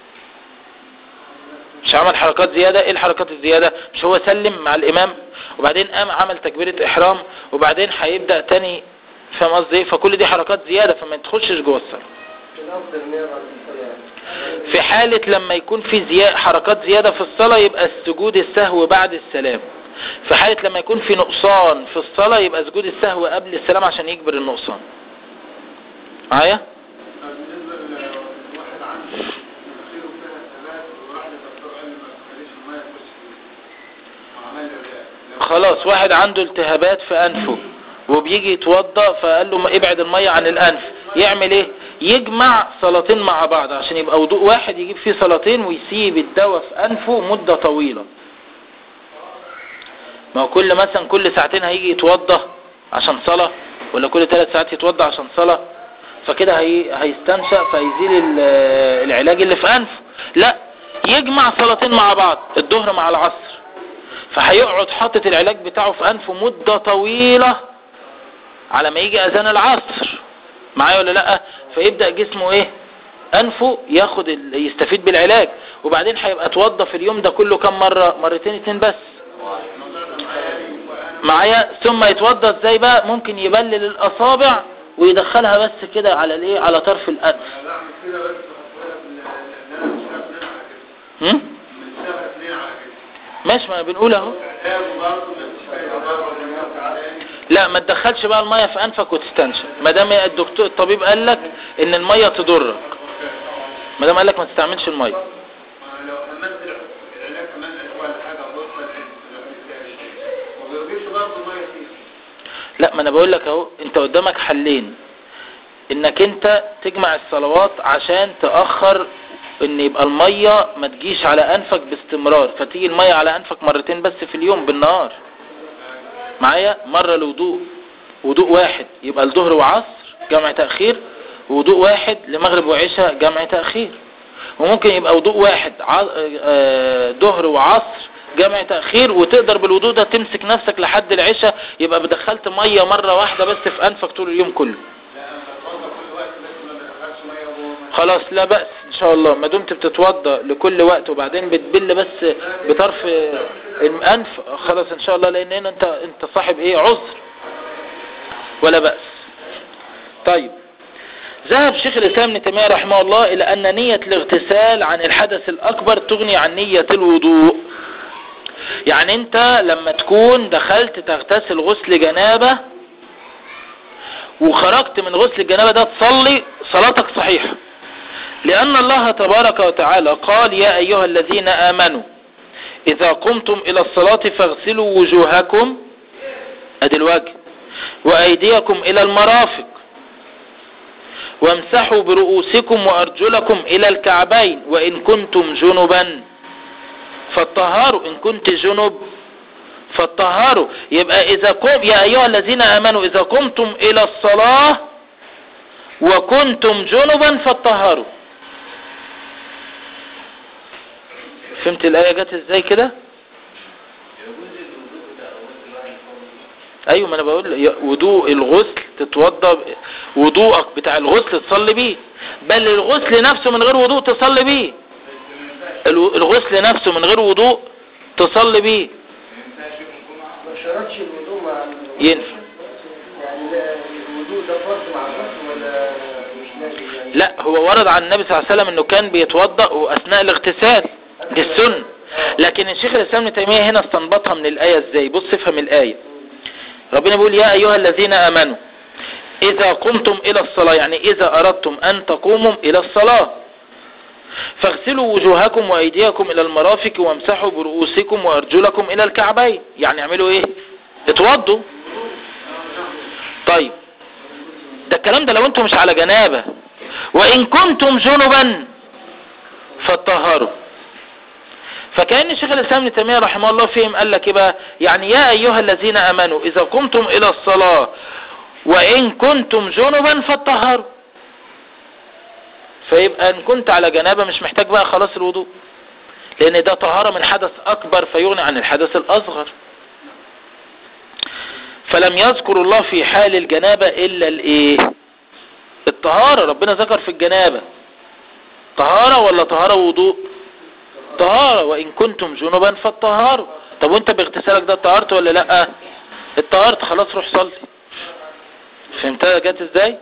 مش عمل حركات زيادة ايه الحركات الزيادة مش هو سلم مع الامام وبعدين قام عمل تكبيرة احرام وبعدين هيبدأ تاني فاهم قصدي ايه فكل دي حركات زيادة فما تخشش جوه الصلاة الأفضل إن هي بعد الصلاة يعني. في حالة لما يكون في زيادة حركات زيادة في الصلاة يبقى السجود السهو بعد السلام في حالة لما يكون في نقصان في الصلاة يبقى سجود السهو قبل السلام عشان يجبر النقصان معايا بالنسبة خلاص واحد عنده التهابات في انفه وبيجي يتوضا فقال له ما- ابعد الميه عن الانف يعمل ايه يجمع صلاتين مع بعض عشان يبقى وضوء واحد يجيب فيه صلاتين ويسيب الدواء في انفه مده طويله ما هو كل مثلا كل ساعتين هيجي يتوضا عشان صلاه ولا كل ثلاث ساعات يتوضا عشان صلاه فكده هي... هيستنشق فيزيل ال- العلاج اللي في انفه لا يجمع صلاتين مع بعض الظهر مع العصر فهيقعد حاطط العلاج بتاعه في انفه مدة طويلة على ما يجي اذان العصر معايا ولا لا فيبدأ جسمه ايه انفه ياخد ال... يستفيد بالعلاج وبعدين هيبقى اتوضى في اليوم ده كله كم مرة مرتين اتنين بس معايا ثم يتوضى ازاي بقى ممكن يبلل الاصابع ويدخلها بس كده على الايه على طرف الانف انا بعمل كده بس خد بالك ان انا مش شايف اثنين على كده هم؟ مش شايف اثنين على كده ماشي ما بنقول اهو علاج وبرضه مش فايده برضه تاني لا ما تدخلش بقى الميه في انفك وتستنشق ما دام الدكتور الطبيب قال لك ان الميه تضرك ما دام قال لك ما تستعملش الميه ما لو همدت العلاج كمان ولا حاجه وبص وما بيجيبش برضه ميه فيه لا ما انا بقول لك اهو انت قدامك حلين انك انت تجمع الصلوات عشان تأخر ان يبقى المية ما تجيش على انفك باستمرار فتيجي المية على انفك مرتين بس في اليوم بالنهار معايا مرة لوضوء وضوء واحد يبقى الظهر وعصر جمع تأخير ووضوء واحد لمغرب وعشاء جمع تأخير وممكن يبقى وضوء واحد ع- آه، ظهر وعصر جمع تأخير وتقدر بالوضوء ده تمسك نفسك لحد العشاء يبقى بدخلت مية مرة واحدة بس في أنفك طول اليوم كله لا انا بتوضى كل وقت بس ما بدخلش ميه وهو خلاص لا بأس إن شاء الله ما دمت بتتوضى لكل وقت وبعدين بتبل بس بطرف الأنف خلاص إن شاء الله لأن هنا أنت أنت صاحب إيه عذر ولا بأس طيب ذهب شيخ الإسلام ابن تيمية رحمه الله إلى أن نية الاغتسال عن الحدث الأكبر تغني عن نية الوضوء يعني أنت لما تكون دخلت تغتسل غسل جنابة وخرجت من غسل الجنابة ده تصلي صلاتك صحيحة لأن الله تبارك وتعالى قال يا أيها الذين آمنوا إذا قمتم إلى الصلاة فاغسلوا وجوهكم أدي الوجه وأيديكم إلى المرافق وامسحوا برؤوسكم وأرجلكم إلى الكعبين وإن كنتم جنبا فالطهار إن كنت جنب فالطهار يبقى إذا قم يا أيها الذين آمنوا إذا قمتم إلى الصلاة وكنتم جنبا فالطهاروا فهمت الآية جت ازاي كده ايوه ما انا بقول يا- وضوء الغسل تتوضى ب- وضوءك بتاع الغسل تصلي بيه بل الغسل نفسه من غير وضوء تصلي بيه الو- الغسل نفسه من غير وضوء تصلي بيه ما شرطش الوضوء مع ال- ينفع يعني لا الوضوء ده فرض مع الغسل ولا مش لازم يعني لا هو ورد عن النبي صلى الله عليه وسلم انه كان بيتوضا اثناء الاغتسال دي السنه لكن الشيخ الاسلام ابن تيميه هنا استنبطها من الايه ازاي بص افهم الايه ربنا بيقول يا ايها الذين امنوا اذا قمتم الى الصلاه يعني اذا اردتم ان تقوموا الى الصلاه فاغسلوا وجوهكم وايديكم الى المرافق وامسحوا برؤوسكم وارجلكم الى الكعبين يعني اعملوا ايه اتوضوا طيب ده الكلام ده لو انتم مش على جنابه وان كنتم جنبا فطهروا فكأن شيخ الإسلام ابن تيمية رحمه الله فيهم قال لك ايه بقى يعني يا أيها الذين أمنوا إذا قمتم إلى الصلاة وإن كنتم جنبا فطهروا فيبقى إن كنت على جنابة مش محتاج بقى خلاص الوضوء لأن ده طهارة من حدث أكبر فيغني عن الحدث الأصغر فلم يذكر الله في حال الجنابة إلا الإيه الطهارة ربنا ذكر في الجنابة طهارة ولا طهارة وضوء طهارة وإن كنتم جنبا فالطهارة طب وانت باغتسالك ده طهرت ولا لا اتطهرت خلاص روح صلي فهمتها جت ازاي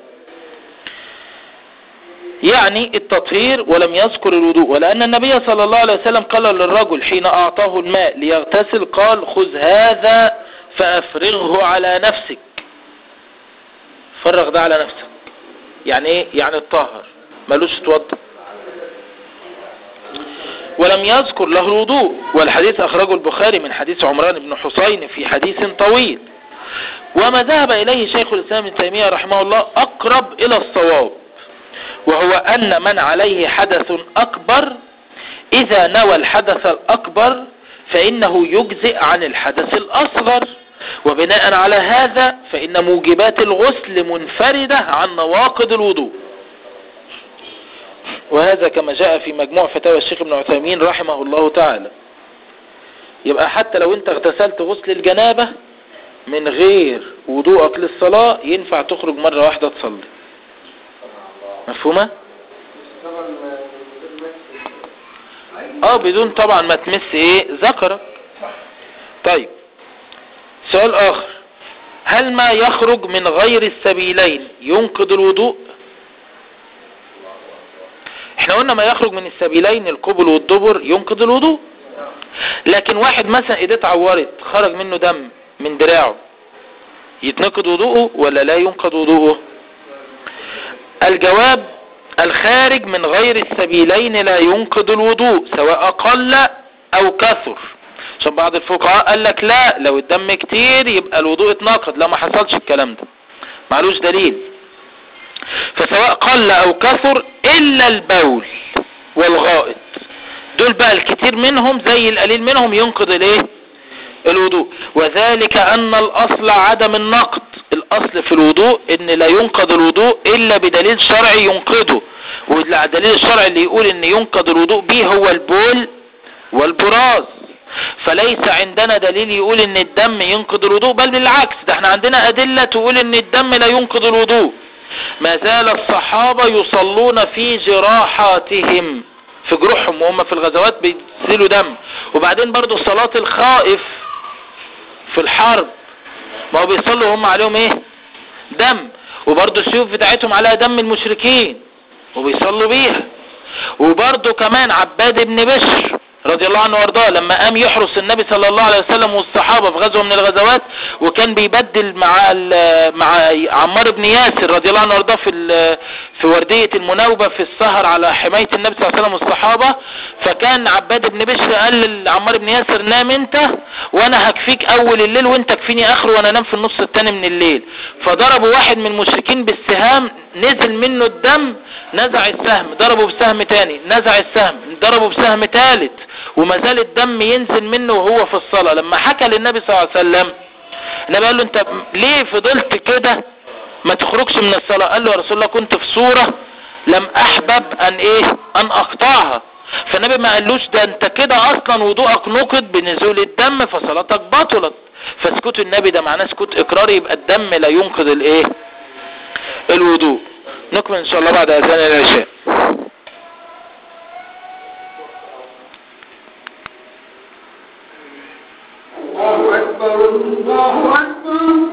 يعني التطهير ولم يذكر الوضوء ولأن النبي صلى الله عليه وسلم قال للرجل حين أعطاه الماء ليغتسل قال خذ هذا فأفرغه على نفسك فرغ ده على نفسك يعني ايه يعني الطهر ملوش توضى ولم يذكر له الوضوء والحديث أخرجه البخاري من حديث عمران بن حسين في حديث طويل وما ذهب إليه شيخ الإسلام ابن تيمية رحمه الله أقرب إلى الصواب وهو أن من عليه حدث أكبر إذا نوى الحدث الأكبر فإنه يجزئ عن الحدث الأصغر وبناء على هذا فإن موجبات الغسل منفردة عن نواقض الوضوء وهذا كما جاء في مجموع فتاوى الشيخ ابن عثيمين رحمه الله تعالى يبقى حتى لو انت اغتسلت غسل الجنابة من غير وضوءك للصلاة ينفع تخرج مرة واحدة تصلي مفهومة؟ طبعا آه، بدون مس. اه بدون طبعا ما تمس ايه ذكرك طيب سؤال اخر هل ما يخرج من غير السبيلين ينقض الوضوء احنا قلنا ما يخرج من السبيلين القبل والدبر ينقض الوضوء لكن واحد مثلا ايديه اتعورت خرج منه دم من دراعه يتنقض وضوءه ولا لا ينقض وضوءه الجواب الخارج من غير السبيلين لا ينقض الوضوء سواء قل او كثر عشان بعض الفقهاء قال لك لا لو الدم كتير يبقى الوضوء اتناقض لا ما حصلش الكلام ده معلوش دليل فسواء قل او كثر الا البول والغائط دول بقى الكتير منهم زي القليل منهم ينقض الايه الوضوء وذلك ان الاصل عدم النقض الاصل في الوضوء ان لا ينقض الوضوء الا بدليل شرعي ينقضه والدليل الشرعي اللي يقول ان ينقض الوضوء به هو البول والبراز فليس عندنا دليل يقول ان الدم ينقض الوضوء بل بالعكس ده احنا عندنا ادلة تقول ان الدم لا ينقض الوضوء ما زال الصحابة يصلون في جراحاتهم في جروحهم وهم في الغزوات بينزلوا دم وبعدين برضو صلاة الخائف في الحرب ما هو بيصلوا هم عليهم ايه دم وبرضو السيوف بتاعتهم عليها دم المشركين وبيصلوا بيها وبرضو كمان عباد بن بشر رضي الله عنه وارضاه لما قام يحرس النبي صلى الله عليه وسلم والصحابة في غزوة من الغزوات وكان بيبدل مع ال- مع عمار بن ياسر رضي الله عنه وارضاه في ال- في وردية المناوبة في السهر على حماية النبي صلى الله عليه وسلم والصحابة فكان عباد بن بشر قال لعمار بن ياسر نام انت وانا هكفيك اول الليل وانت كفيني اخره وانا انام في النص التاني من الليل فضربوا واحد من المشركين بالسهام نزل منه الدم نزع السهم ضربه بسهم تاني نزع السهم ضربه بسهم تالت وما زال الدم ينزل منه وهو في الصلاة لما حكى للنبي صلى الله عليه وسلم النبي قال له انت ليه فضلت كده ما تخرجش من الصلاة قال له يا رسول الله كنت في صورة لم احبب ان ايه ان اقطعها فالنبي ما قالوش ده انت كده اصلا وضوءك نقض بنزول الدم فصلاتك بطلت فسكوت النبي ده معناه سكوت اقراري يبقى الدم لا ينقض الايه الوضوء نكمل ان شاء الله بعد اذان العشاء الله أكبر الله أكبر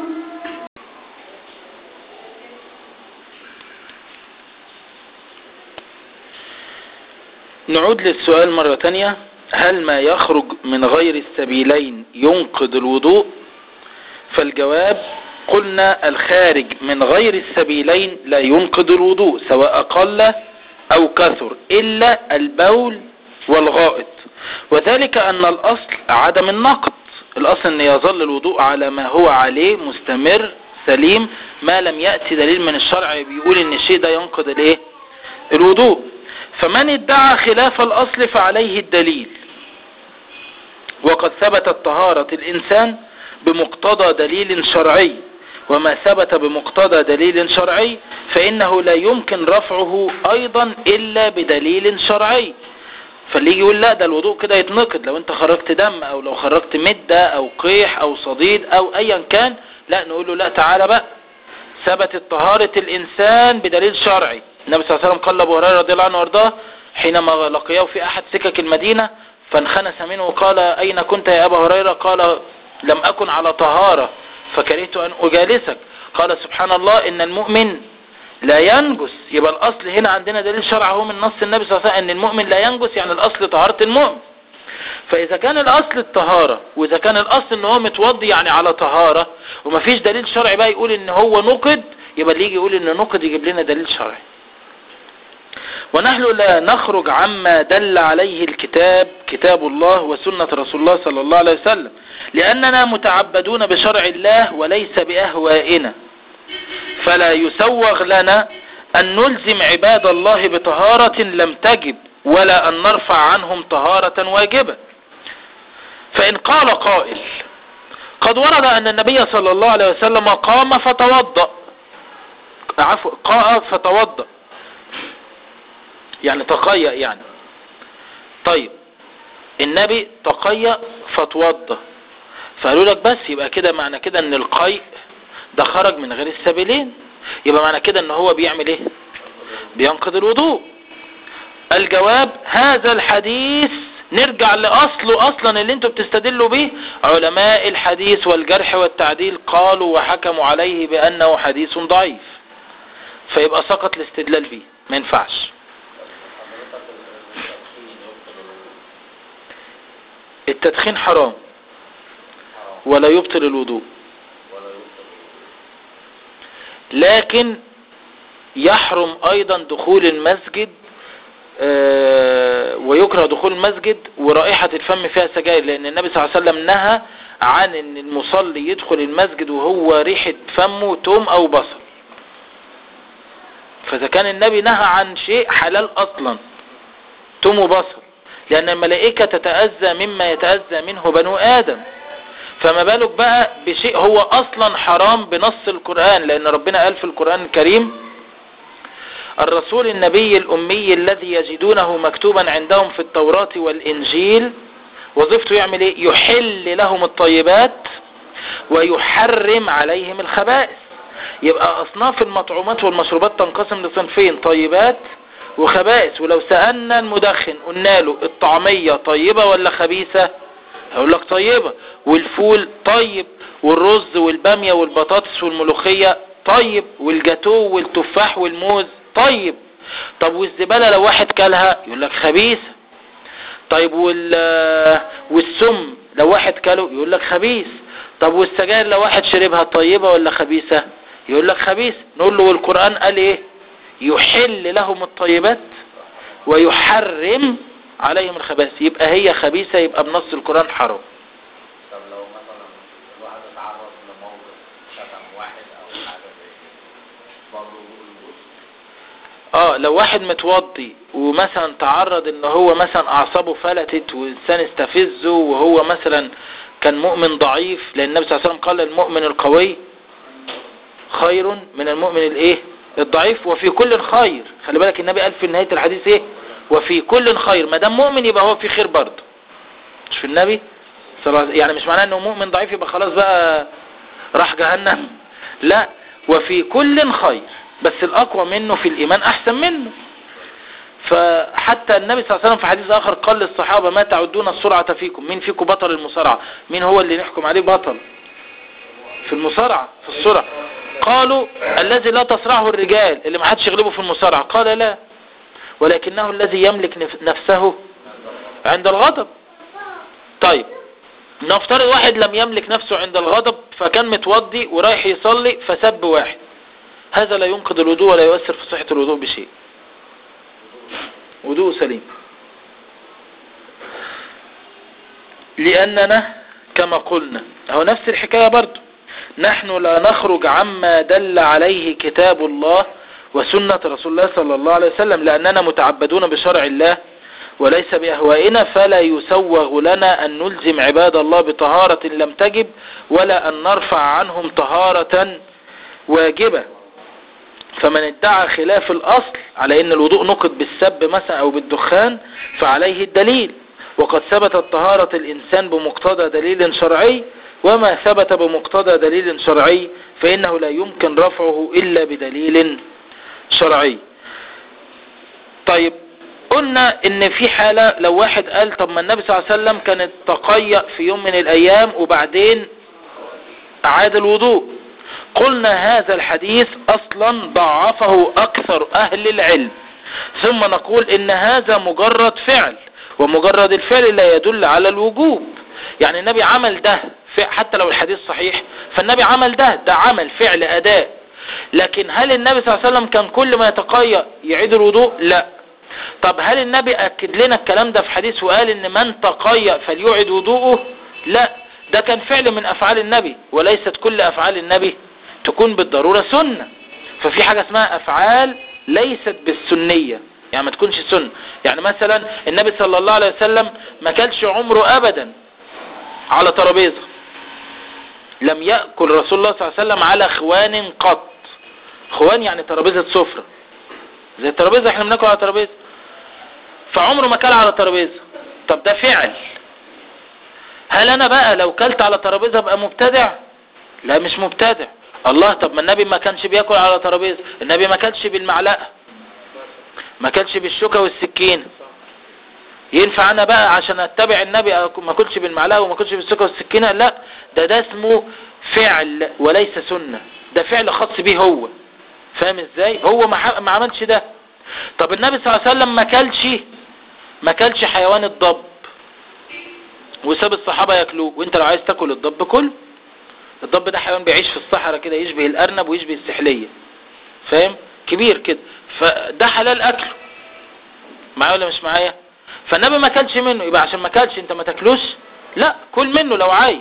نعود للسؤال مرة تانية هل ما يخرج من غير السبيلين ينقض الوضوء فالجواب قلنا الخارج من غير السبيلين لا ينقض الوضوء سواء قل او كثر الا البول والغائط وذلك ان الاصل عدم النقض الاصل ان يظل الوضوء على ما هو عليه مستمر سليم ما لم يأتي دليل من الشرع بيقول ان الشيء ده ينقض الايه الوضوء فمن ادعى خلاف الاصل فعليه الدليل وقد ثبتت طهارة الانسان بمقتضى دليل شرعي وما ثبت بمقتضى دليل شرعي فإنه لا يمكن رفعه أيضا إلا بدليل شرعي فاللي يجي يقول لا ده الوضوء كده يتنقض لو انت خرجت دم او لو خرجت مدة او قيح او صديد او ايا كان لا نقول له لا تعالى بقى ثبتت طهارة الانسان بدليل شرعي النبي صلى الله عليه وسلم قال لابو هريره رضي الله عنه وارضاه حينما لقياه في احد سكك المدينة فانخنس منه وقال اين كنت يا ابا هريره قال لم اكن على طهارة فكرهت ان اجالسك قال سبحان الله ان المؤمن لا ينجس يبقى الاصل هنا عندنا دليل شرع هو من نص النبي صلى الله عليه وسلم ان المؤمن لا ينجس يعني الاصل طهارة المؤمن فاذا كان الاصل الطهارة واذا كان الاصل ان هو متوضي يعني على طهارة ومفيش دليل شرعي بقى يقول ان هو نقد يبقى اللي يجي يقول ان نقد يجيب لنا دليل شرعي ونحن لا نخرج عما دل عليه الكتاب كتاب الله وسنة رسول الله صلى الله عليه وسلم لأننا متعبدون بشرع الله وليس بأهوائنا فلا يسوغ لنا أن نلزم عباد الله بطهارة لم تجب ولا أن نرفع عنهم طهارة واجبة فإن قال قائل قد ورد أن النبي صلى الله عليه وسلم قام فتوضأ عفوا قاء فتوضأ يعني تقيأ يعني طيب النبي تقيأ فتوضأ فقالوا لك بس يبقى كده معنى كده ان القيء ده خرج من غير السبيلين يبقى معنى كده ان هو بيعمل ايه بينقض الوضوء الجواب هذا الحديث نرجع لأصله أصلا اللي انتوا بتستدلوا به علماء الحديث والجرح والتعديل قالوا وحكموا عليه بأنه حديث ضعيف فيبقى سقط الاستدلال به ما ينفعش التدخين حرام ولا يبطل الوضوء لكن يحرم ايضا دخول المسجد آه، ويكره دخول المسجد ورائحة الفم فيها سجاير لان النبي صلى الله عليه وسلم نهى عن ان المصلي يدخل المسجد وهو ريحة فمه توم او بصل فاذا كان النبي نهى عن شيء حلال اصلا توم وبصل لان الملائكة تتأذى مما يتأذى منه بنو ادم فما بالك بقى بشيء هو اصلا حرام بنص القرآن لان ربنا قال في القرآن الكريم الرسول النبي الامي الذي يجدونه مكتوبا عندهم في التوراة والانجيل وظيفته يعمل ايه يحل لهم الطيبات ويحرم عليهم الخبائث يبقى اصناف المطعومات والمشروبات تنقسم لصنفين طيبات وخبائث ولو سألنا المدخن قلنا له الطعمية طيبة ولا خبيثة هقول لك طيبة والفول طيب والرز والبامية والبطاطس والملوخية طيب والجاتو والتفاح والموز طيب طب والزبالة لو واحد كلها يقول لك خبيثة طيب وال والسم لو واحد كله يقول لك خبيث طب والسجاير لو واحد شربها طيبة ولا خبيثة يقول لك خبيث نقول له والقرآن قال ايه يحل لهم الطيبات ويحرم عليهم الخبائث يبقى هي خبيثة يبقى بنص القرآن حرام طب لو مثلا الواحد اتعرض لموقف شتم واحد او حاجه زي كده برضه يقول الغسل اه لو واحد متوضي ومثلا تعرض ان هو مثلا اعصابه فلتت والانسان استفزه وهو مثلا كان مؤمن ضعيف لان النبي صلى الله عليه وسلم قال المؤمن القوي خير من المؤمن الايه الضعيف وفي كل خير خلي بالك النبي قال في نهاية الحديث ايه وفي كل خير ما دام مؤمن يبقى هو في خير برضه مش في النبي صلى الله عليه وسلم. يعني مش معناه انه مؤمن ضعيف يبقى خلاص بقى راح جهنم لا وفي كل خير بس الاقوى منه في الايمان احسن منه فحتى النبي صلى الله عليه وسلم في حديث اخر قال للصحابة ما تعدون السرعة فيكم مين فيكم بطل المصارعة مين هو اللي نحكم عليه بطل في المصارعة في السرعة قالوا الذي لا تصرعه الرجال اللي ما حدش يغلبه في المصارعة قال لا ولكنه الذي يملك نف- نفسه عند الغضب طيب نفترض واحد لم يملك نفسه عند الغضب فكان متوضي ورايح يصلي فسب واحد هذا لا ينقض الوضوء ولا يؤثر في صحة الوضوء بشيء وضوء سليم لأننا كما قلنا هو نفس الحكاية برضو نحن لا نخرج عما دل عليه كتاب الله وسنة رسول الله صلى الله عليه وسلم لأننا متعبدون بشرع الله وليس بأهوائنا فلا يسوغ لنا أن نلزم عباد الله بطهارة لم تجب ولا أن نرفع عنهم طهارة واجبة فمن ادعى خلاف الأصل على أن الوضوء نقض بالسب مثلا أو بالدخان فعليه الدليل وقد ثبتت طهارة الإنسان بمقتضى دليل شرعي وما ثبت بمقتضى دليل شرعي فإنه لا يمكن رفعه إلا بدليل شرعي طيب قلنا ان في حالة لو واحد قال طب ما النبي صلى الله عليه وسلم كان تقيأ في يوم من الايام وبعدين اعاد الوضوء قلنا هذا الحديث اصلا ضعفه اكثر اهل العلم ثم نقول ان هذا مجرد فعل ومجرد الفعل لا يدل على الوجوب يعني النبي عمل ده حتى لو الحديث صحيح فالنبي عمل ده ده عمل فعل اداء لكن هل النبي صلى الله عليه وسلم كان كل ما يتقيأ يعيد الوضوء لا طب هل النبي أكد لنا الكلام ده في حديث وقال ان من تقيأ فليعد وضوءه لا ده كان فعل من أفعال النبي وليست كل أفعال النبي تكون بالضرورة سنة ففي حاجة اسمها أفعال ليست بالسنية يعني ما تكونش سنة يعني مثلا النبي صلى الله عليه وسلم ما كلش عمره أبدا على ترابيزة لم يأكل رسول الله صلى الله عليه وسلم على خوان قط خوان يعني ترابيزة سفرة زي الترابيزة احنا بناكل على ترابيزة فعمره ما كل على ترابيزة طب ده فعل هل انا بقى لو كلت على ترابيزة ابقى مبتدع لا مش مبتدع الله طب ما النبي ما كانش بياكل على ترابيزة النبي ما كانش بالمعلقة ما كانش بالشوكة والسكين ينفع انا بقى عشان اتبع النبي أكون- ما كنتش بالمعلقة وما كنتش بالسكة والسكينة لا ده ده اسمه فعل وليس سنة ده فعل خاص بيه هو فاهم ازاي هو ما ح- ما عملش ده طب النبي صلى الله عليه وسلم ما كلش ما كلش حيوان الضب وساب الصحابة ياكلوه وانت لو عايز تاكل الضب كل الضب ده حيوان بيعيش في الصحراء كده يشبه الارنب ويشبه السحلية فاهم كبير كده فده حلال اكله معايا ولا مش معايا فالنبي ما كلش منه يبقى عشان ما كلش انت ما تاكلوش لا كل منه لو عايز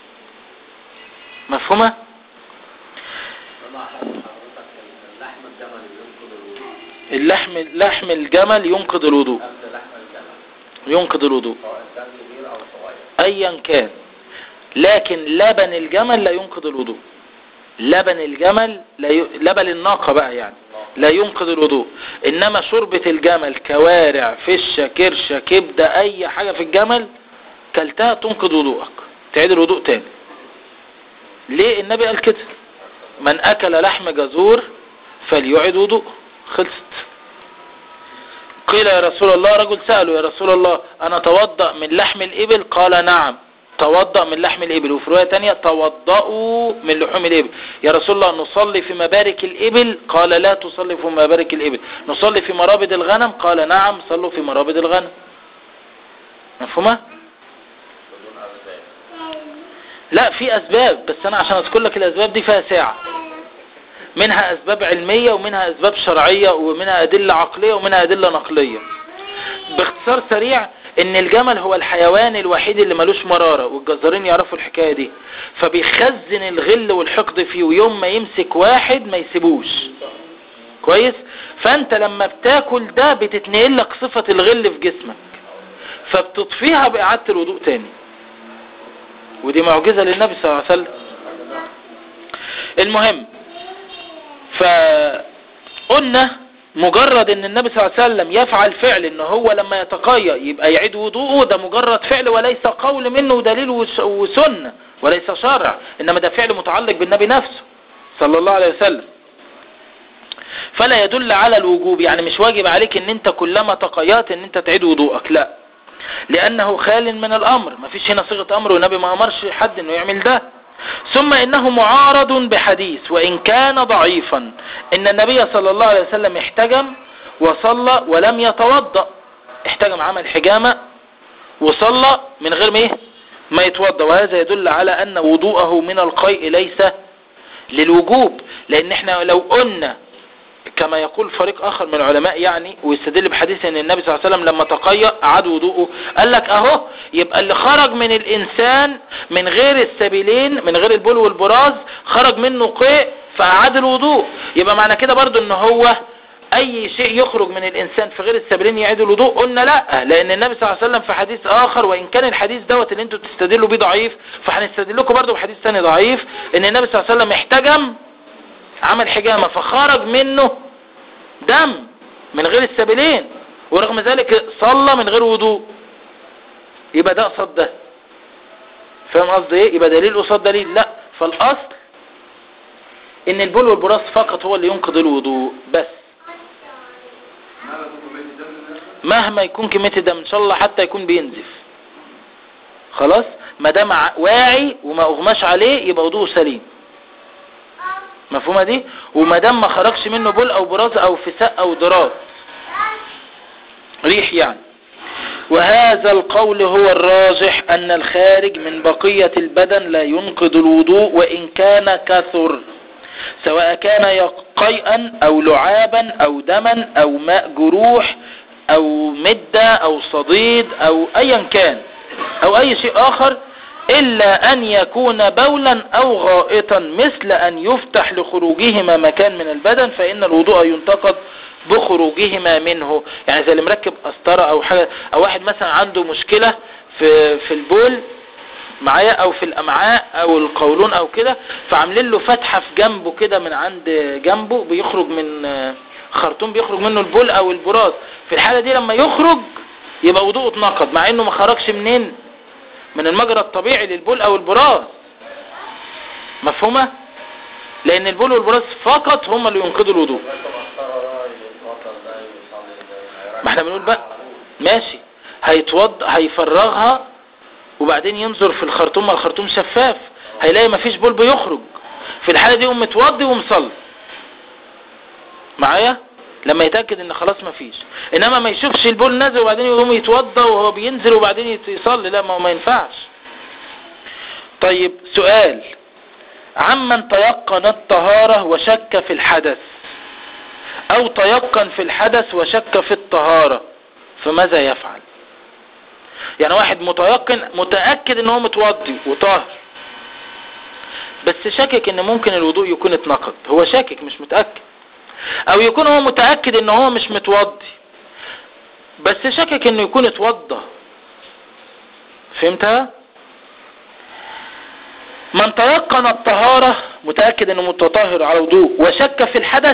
مفهومه لما حضرتك اللحم الجمل ينقض الوضوء اللحم لحم الجمل ينقض الوضوء قبل لحم الجمل ينقض الوضوء سواء كان كبير او صغير ايا كان لكن لبن الجمل لا ينقض الوضوء لبن الجمل لا ي... لبن الناقة بقى يعني لا ينقض الوضوء انما شوربة الجمل كوارع فشة كرشة كبدة اي حاجة في الجمل كلتها تنقض وضوءك تعيد الوضوء تاني ليه النبي قال كده من اكل لحم جزور فليعد وضوء خلصت قيل يا رسول الله رجل سأله يا رسول الله أنا توضأ من لحم الإبل قال نعم توضأ من لحم الإبل وفي رواية تانية توضأوا من لحوم الإبل يا رسول الله نصلي في مبارك الإبل قال لا تصلي في مبارك الإبل نصلي في مرابد الغنم قال نعم صلوا في مرابد الغنم مفهومة؟ بدون أسباب لا في أسباب بس أنا عشان أذكر لك الأسباب دي فيها ساعة منها أسباب علمية ومنها أسباب شرعية ومنها أدلة عقلية ومنها أدلة نقلية باختصار سريع ان الجمل هو الحيوان الوحيد اللي ملوش مرارة والجزارين يعرفوا الحكاية دي فبيخزن الغل والحقد فيه ويوم ما يمسك واحد ما يسيبوش كويس فانت لما بتاكل ده بتتنقل لك صفة الغل في جسمك فبتطفيها بإعادة الوضوء تاني ودي معجزة للنبي صلى الله عليه وسلم المهم فقلنا مجرد ان النبي صلى الله عليه وسلم يفعل فعل ان هو لما يتقيأ يبقى يعيد وضوءه ده مجرد فعل وليس قول منه ودليل وس- وسنة وليس شرع انما ده فعل متعلق بالنبي نفسه صلى الله عليه وسلم فلا يدل على الوجوب يعني مش واجب عليك ان انت كلما تقيأت ان انت تعيد وضوءك لا لانه خال من الامر ما فيش هنا صيغة امر والنبي ما امرش حد انه يعمل ده ثم انه معارض بحديث وان كان ضعيفا ان النبي صلى الله عليه وسلم احتجم وصلى ولم يتوضأ احتجم عمل حجامة وصلى من غير ما ايه ما يتوضأ وهذا يدل على ان وضوءه من القيء ليس للوجوب لان احنا لو قلنا كما يقول فريق اخر من العلماء يعني ويستدل بحديث ان النبي صلى الله عليه وسلم لما تقيأ اعاد وضوءه قال لك اهو يبقى اللي خرج من الانسان من غير السبيلين من غير البول والبراز خرج منه قيء فاعاد الوضوء يبقى معنى كده برضو ان هو اي شيء يخرج من الانسان في غير السبيلين يعيد الوضوء قلنا لا لان النبي صلى الله عليه وسلم في حديث اخر وان كان الحديث دوت اللي انتوا تستدلوا بيه ضعيف فهنستدل لكم برضو بحديث ثاني ضعيف ان النبي صلى الله عليه وسلم احتجم عمل حجامة فخرج منه دم من غير السبيلين ورغم ذلك صلى من غير وضوء يبقى ده قصاد ده فاهم قصدي ايه يبقى دليل قصاد دليل لا فالاصل ان البول والبراز فقط هو اللي ينقض الوضوء بس مهما يكون كمية الدم ان شاء الله حتى يكون بينزف خلاص ما دام ع- واعي وما اغماش عليه يبقى وضوءه سليم مفهومة دي وما دام ما خرجش منه بول او براز او فساء او ضراز ريح يعني وهذا القول هو الراجح أن الخارج من بقية البدن لا ينقض الوضوء وإن كان كثر سواء كان يق- قيئا أو لعابا أو دما أو ماء جروح او مدة او صديد او ايا كان او اي شيء اخر الا ان يكون بولا او غائطا مثل ان يفتح لخروجهما مكان من البدن فان الوضوء ينتقد بخروجهما منه يعني زي اللي مركب قسطره او حاجه او واحد مثلا عنده مشكله في في البول معايا او في الامعاء او القولون او كده فعاملين له فتحه في جنبه كده من عند جنبه بيخرج من آه، خرطوم بيخرج منه البول او البراز في الحاله دي لما يخرج يبقى وضوءه اتنقض مع انه ما خرجش منين من المجرى الطبيعي للبول او البراز مفهومه لان البول والبراز فقط هم اللي ينقضوا الوضوء ما احنا بنقول بقى ماشي هيتوض هيفرغها وبعدين ينظر في الخرطوم ما الخرطوم شفاف هيلاقي مفيش بول بيخرج في الحالة دي يقوم متوضي ومصلي معايا لما يتأكد ان خلاص مفيش انما ما يشوفش البول نازل وبعدين يقوم يتوضى وهو بينزل وبعدين يت- يصلي لا ما هو ما ينفعش طيب سؤال عمن تيقن الطهارة وشك في الحدث او تيقن في الحدث وشك في الطهارة فماذا يفعل يعني واحد متيقن متأكد ان هو متوضي وطاهر بس شاكك ان ممكن الوضوء يكون اتنقض هو شاكك مش متأكد او يكون هو متأكد ان هو مش متوضي بس شاكك انه يكون اتوضى فهمتها من تيقن الطهارة متأكد انه متطهر على وضوء وشك في الحدث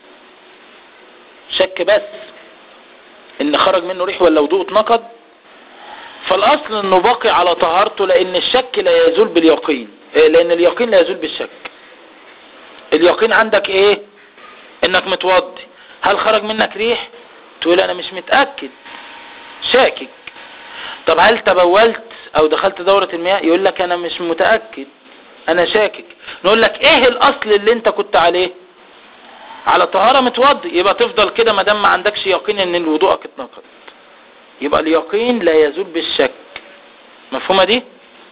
شك بس ان خرج منه ريح ولا وضوء اتنقض فالاصل انه باقي على طهارته لان الشك لا يزول باليقين إيه؟ لان اليقين لا يزول بالشك اليقين عندك ايه انك متوضي هل خرج منك ريح تقول انا مش متأكد شاكك طب هل تبولت او دخلت دورة المياه يقول لك انا مش متأكد انا شاكك نقول لك ايه الاصل اللي انت كنت عليه على طهارة متوضي يبقى تفضل كده ما دام ما عندكش يقين ان الوضوءك اتنقض يبقى اليقين لا يزول بالشك مفهومة دي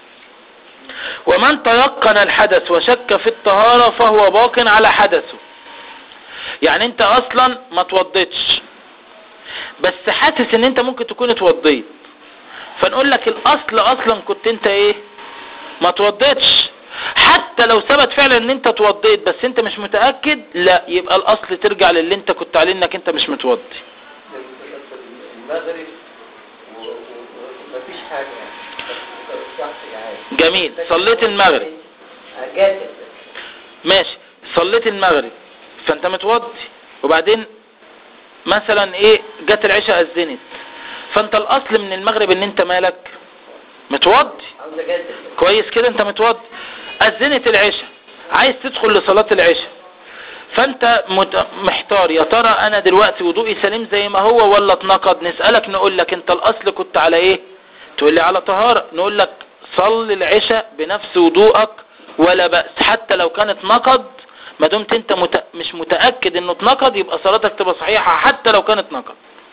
ومن تيقن الحدث وشك في الطهارة فهو باق على حدثه يعني انت اصلا ما توضيتش بس حاسس ان انت ممكن تكون اتوضيت فنقول لك الاصل اصلا كنت انت ايه ما توضيتش حتى لو ثبت فعلا ان انت توضيت بس انت مش متأكد لا يبقى الاصل ترجع للي انت كنت عليه انك انت مش متوضي المغرب و- و- ومفيش حاجة يعني الشخص يعني جميل صليت المغرب جاهز ماشي صليت المغرب فانت متوضي وبعدين مثلا ايه جت العشاء اذنت فانت الاصل من المغرب ان انت مالك متوضي عاوز اجدد كويس كده انت متوضي اذنت العشاء عايز تدخل لصلاة العشاء فانت مت... محتار يا ترى انا دلوقتي وضوئي سليم زي ما هو ولا اتنقض نسألك نقول لك انت الاصل كنت على ايه تقول لي على طهارة نقول لك صل العشاء بنفس وضوءك ولا بأس حتى لو كان اتنقض ما دمت انت مت... مش متأكد انه اتنقض يبقى صلاتك تبقى صحيحة حتى لو كان اتنقض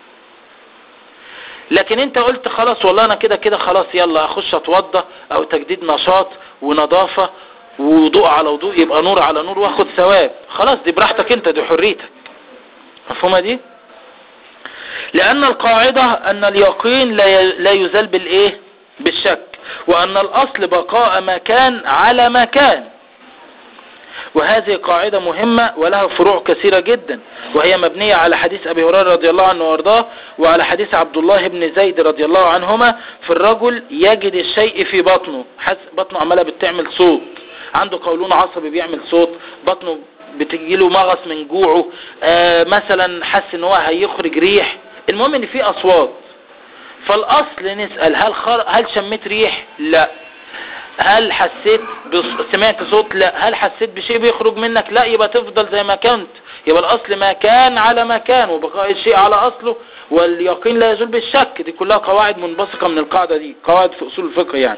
لكن انت قلت خلاص والله انا كده كده خلاص يلا اخش اتوضى او تجديد نشاط ونظافة ووضوء على وضوء يبقى نور على نور واخد ثواب خلاص دي براحتك انت دي حريتك مفهومة دي لان القاعدة ان اليقين لا ي- لا يزال بالايه بالشك وان الاصل بقاء ما كان على ما كان وهذه قاعدة مهمة ولها فروع كثيرة جدا وهي مبنية على حديث أبي هريرة رضي الله عنه وارضاه وعلى حديث عبد الله بن زيد رضي الله عنهما في الرجل يجد الشيء في بطنه حس بطنه عمالة بتعمل صوت عنده قولون عصبي بيعمل صوت بطنه بتجيله مغص من جوعه آه مثلا حس ان هو هيخرج ريح المهم ان في اصوات فالاصل نسأل هل خر... هل شميت ريح لا هل حسيت بص... سمعت صوت لا هل حسيت بشيء بيخرج منك لا يبقى تفضل زي ما كنت يبقى الاصل ما كان على ما كان وبقاء الشيء على اصله واليقين لا يزول بالشك دي كلها قواعد منبثقة من القاعدة دي قواعد في اصول الفقه يعني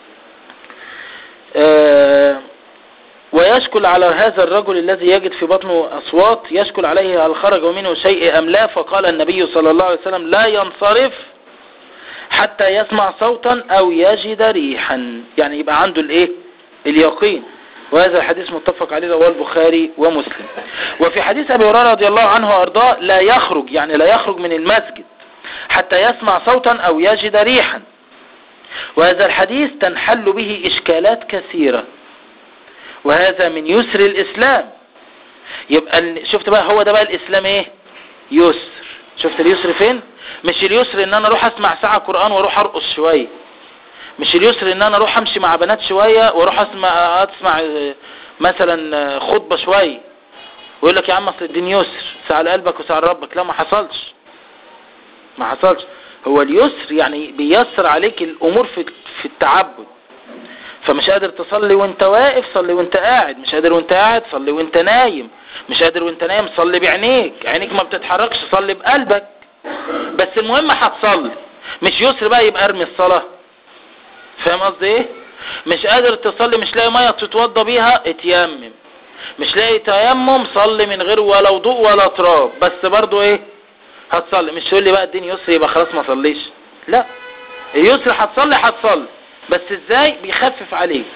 آه ويشكل على هذا الرجل الذي يجد في بطنه أصوات يشكل عليه هل خرج منه شيء أم لا فقال النبي صلى الله عليه وسلم لا ينصرف حتى يسمع صوتا أو يجد ريحا يعني يبقى عنده الايه اليقين وهذا الحديث متفق عليه رواه البخاري ومسلم وفي حديث أبي هريرة رضي الله عنه وأرضاه لا يخرج يعني لا يخرج من المسجد حتى يسمع صوتا أو يجد ريحا وهذا الحديث تنحل به إشكالات كثيرة وهذا من يسر الإسلام يبقى ال- شفت بقى هو ده بقى الإسلام إيه يسر شفت اليسر فين مش اليسر ان انا اروح اسمع ساعة قرآن واروح ارقص شوية مش اليسر ان انا اروح امشي مع بنات شوية واروح اسمع اسمع آه، مثلا آه، خطبة شوية ويقول لك يا عم اصل الدين يسر سأل قلبك وسأل ربك لا ما حصلش ما حصلش هو اليسر يعني بيسر عليك الامور في في التعبد فمش قادر تصلي وانت واقف صلي وانت قاعد مش قادر وانت قاعد صلي وانت نايم مش قادر وانت نايم صلي بعينيك عينيك ما بتتحركش صلي بقلبك بس المهم هتصلي مش يسر بقى يبقى ارمي الصلاة فاهم قصدي ايه مش قادر تصلي مش لاقي ميه تتوضى بيها اتيمم مش لاقي تيمم صلي من غير ولا وضوء ولا تراب بس برضو ايه هتصلي مش تقول لي بقى الدين يسر يبقى خلاص ما صليش لا اليسر هتصلي هتصلي بس ازاي بيخفف عليك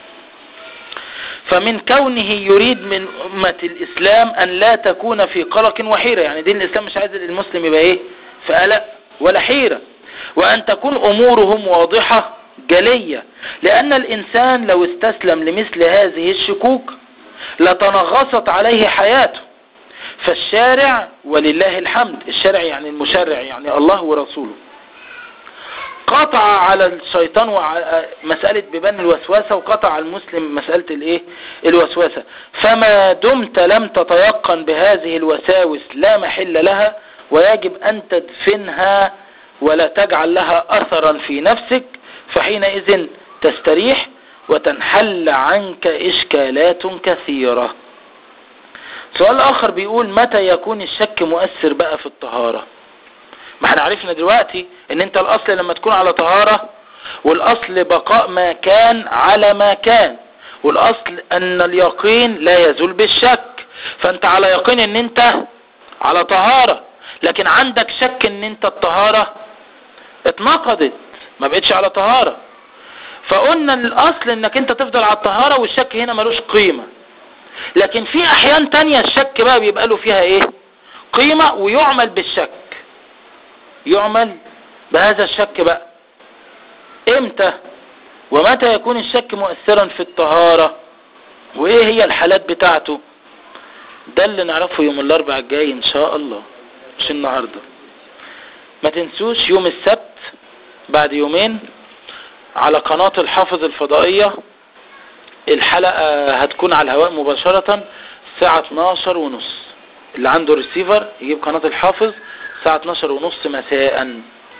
فمن كونه يريد من أمة الإسلام أن لا تكون في قلق وحيرة يعني دين الإسلام مش عايز المسلم يبقى إيه في قلق ولا حيرة وأن تكون أمورهم واضحة جلية لأن الإنسان لو استسلم لمثل هذه الشكوك لتنغصت عليه حياته فالشارع ولله الحمد الشارع يعني المشرع يعني الله ورسوله قطع على الشيطان وع- مسألة ببان الوسوسة وقطع على المسلم مسألة الايه الوسوسة فما دمت لم تتيقن بهذه الوساوس لا محل لها ويجب ان تدفنها ولا تجعل لها اثرا في نفسك فحينئذ تستريح وتنحل عنك اشكالات كثيرة سؤال اخر بيقول متى يكون الشك مؤثر بقى في الطهارة ما احنا عرفنا دلوقتي ان انت الاصل لما تكون على طهارة والاصل بقاء ما كان على ما كان والاصل ان اليقين لا يزول بالشك فانت على يقين ان انت على طهارة لكن عندك شك ان انت الطهارة اتنقضت ما بقتش على طهارة فقلنا الاصل انك انت تفضل على الطهارة والشك هنا ملوش قيمة لكن في احيان تانية الشك بقى بيبقى له فيها ايه قيمة ويعمل بالشك يعمل بهذا الشك بقى امتى ومتى يكون الشك مؤثرا في الطهارة وايه هي الحالات بتاعته ده اللي نعرفه يوم الاربع الجاي ان شاء الله مش النهاردة ما تنسوش يوم السبت بعد يومين على قناة الحافظ الفضائية الحلقة هتكون على الهواء مباشرة الساعة 12 ونص اللي عنده ريسيفر يجيب قناة الحافظ الساعة 12 ونص مساء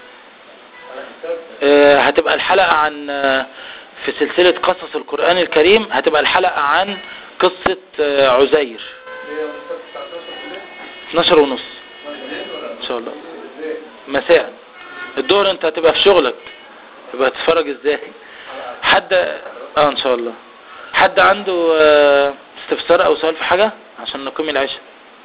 آه، هتبقى الحلقة عن آه، في سلسلة قصص القرآن الكريم هتبقى الحلقة عن قصة آه، عزير 12 ونص ان شاء الله مساء الظهر انت هتبقى في شغلك تبقى تتفرج ازاي حد اه ان شاء الله حد عنده آه، استفسار او سؤال في حاجة عشان نقيم العشاء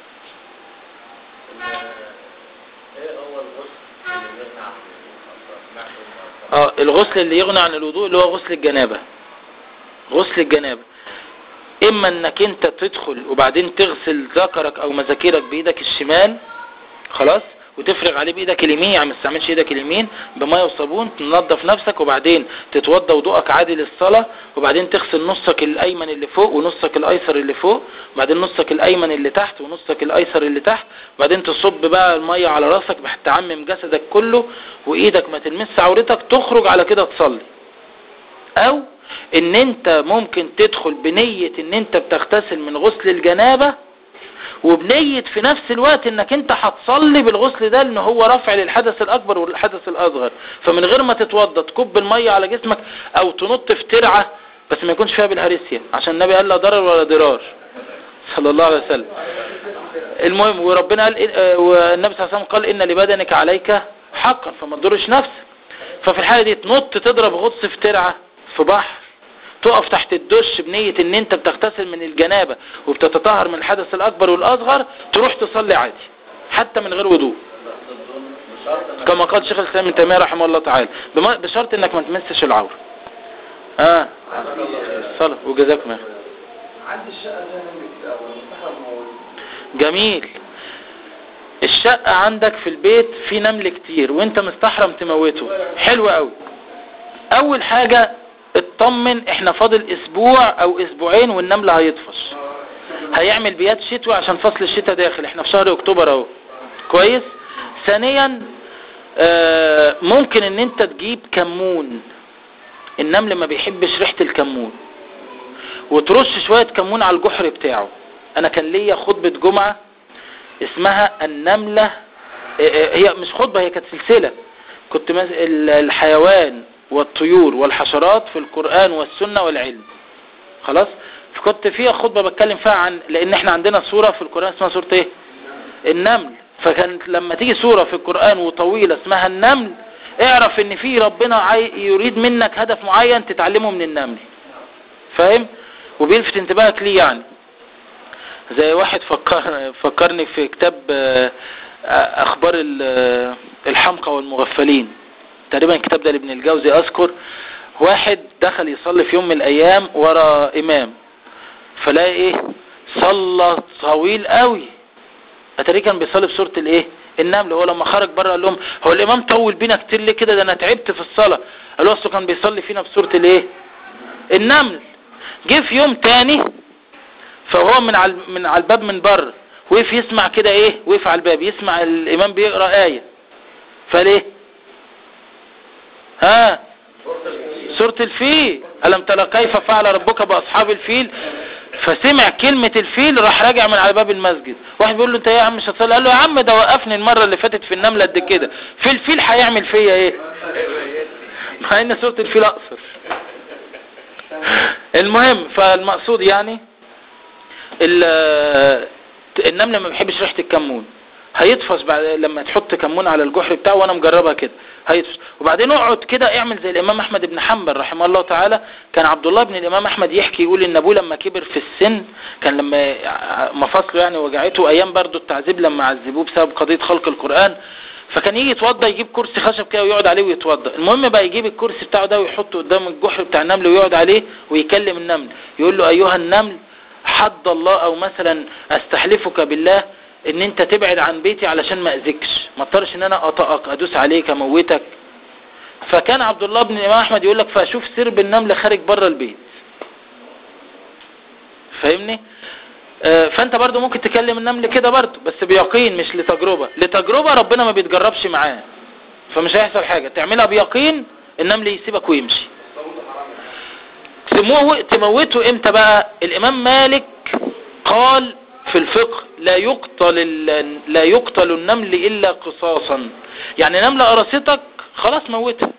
ايه هو الغسل اللي يمنع عن الوضوء؟ سمعت إنه اه الغسل اللي يغني عن الوضوء اللي هو غسل الجنابة غسل الجنابة اما انك انت تدخل وبعدين تغسل ذكرك او مذاكيرك بايدك الشمال خلاص وتفرغ عليه بايدك اليمين يعني ما تستعملش ايدك اليمين بميه وصابون تنظف نفسك وبعدين تتوضى وضوءك عادي للصلاه وبعدين تغسل نصك الايمن اللي فوق ونصك الايسر اللي فوق وبعدين نصك الايمن اللي تحت ونصك الايسر اللي تحت وبعدين تصب بقى الميه على راسك بحيث تعمم جسدك كله وايدك ما تلمس عورتك تخرج على كده تصلي او ان انت ممكن تدخل بنية ان انت بتغتسل من غسل الجنابة وبنية في نفس الوقت انك انت هتصلي بالغسل ده ان هو رفع للحدث الاكبر والحدث الاصغر فمن غير ما تتوضى تكب المية على جسمك او تنط في ترعة بس ما يكونش فيها بالهريسيا عشان النبي قال لا ضرر ولا ضرار صلى الله عليه وسلم المهم وربنا قال إيه- آه، والنبي صلى الله عليه وسلم قال ان لبدنك عليك حقا فما تضرش نفسك ففي الحالة دي تنط تضرب غطس في ترعة في بحر تقف تحت الدش بنية ان انت بتغتسل من الجنابة وبتتطهر من الحدث الاكبر والاصغر تروح تصلي عادي حتى من غير وضوء بس الظن بشرط انك كما قال شيخ الاسلام ابن تيميه رحمه الله تعالى بما- بشرط انك ما تمسش العورة اه الصلاة وجزاكم الله عندي الشقة فيها نمل كتير أوي مستحرم موجود جميل الشقة عندك في البيت في نمل كتير وانت مستحرم تموته حلو قوي اول حاجة اطمن احنا فاضل اسبوع او اسبوعين والنمل هيطفش هيعمل بيات شتوي عشان فصل الشتاء داخل احنا في شهر اكتوبر اهو كويس ثانيا آه، ممكن ان انت تجيب كمون النمل ما بيحبش ريحة الكمون وترش شوية كمون على الجحر بتاعه انا كان ليا خطبة جمعة اسمها النملة آه، آه، هي مش خطبة هي كانت سلسلة كنت مز... ال- الحيوان والطيور والحشرات في القرآن والسنة والعلم خلاص كنت فيها خطبة بتكلم فيها عن لان احنا عندنا سورة في القرآن اسمها سورة ايه النمل فكانت لما تيجي سورة في القرآن وطويلة اسمها النمل اعرف ان في ربنا عاي... يريد منك هدف معين تتعلمه من النمل فاهم وبيلفت انتباهك ليه يعني زي واحد فكر فكرني في كتاب آه، آه، اخبار ال- آه، الحمقى والمغفلين تقريبا الكتاب ده لابن الجوزي اذكر واحد دخل يصلي في يوم من الايام ورا امام فلاقي ايه صلى طويل قوي اتاريه كان بيصلي بسوره الايه النمل هو لما خرج بره قال لهم هو الامام طول بينا كتير ليه كده ده انا تعبت في الصلاه قالوا اصله كان بيصلي فينا بسوره الايه النمل جه في يوم تاني فهو من على من على الباب من بره وقف يسمع كده ايه وقف على الباب يسمع الامام بيقرا ايه فليه ها سورة الفيل ألم ترى كيف فعل ربك بأصحاب الفيل فسمع كلمة الفيل راح راجع من على باب المسجد واحد بيقول له انت ايه يا عم مش هتصلي قال له يا عم ده وقفني المرة اللي فاتت في النملة قد كده في الفيل هيعمل فيا ايه مع ان سورة الفيل اقصر المهم فالمقصود يعني ال- النملة ما بيحبش ريحة الكمون هيطفش بعد لما تحط كمون على الجحر بتاعه وانا مجربها كده هيطفش وبعدين اقعد كده اعمل زي الامام احمد بن حنبل رحمه الله تعالى كان عبد الله بن الامام احمد يحكي يقول ان ابوه لما كبر في السن كان لما مفاصله يعني وجعته ايام برضو التعذيب لما عذبوه بسبب قضية خلق القرآن فكان يجي يتوضى يجيب كرسي خشب كده ويقعد عليه ويتوضى المهم بقى يجيب الكرسي بتاعه ده ويحطه قدام الجحر بتاع النمل ويقعد عليه ويكلم النمل يقول له ايها النمل حد الله او مثلا استحلفك بالله ان انت تبعد عن بيتي علشان ما اذيكش ما اضطرش ان انا اطأك ادوس عليك اموتك فكان عبد الله بن الامام احمد يقول لك فاشوف سرب النمل خارج بره البيت فاهمني آه، فانت برضو ممكن تكلم النمل كده برضو بس بيقين مش لتجربة لتجربة ربنا ما بيتجربش معاه فمش هيحصل حاجة تعملها بيقين النمل يسيبك ويمشي تمو- تموته امتى بقى الامام مالك قال في الفقه لا يقتل ال- لا يقتل النمل الا قصاصا يعني نملة قرصتك خلاص موتها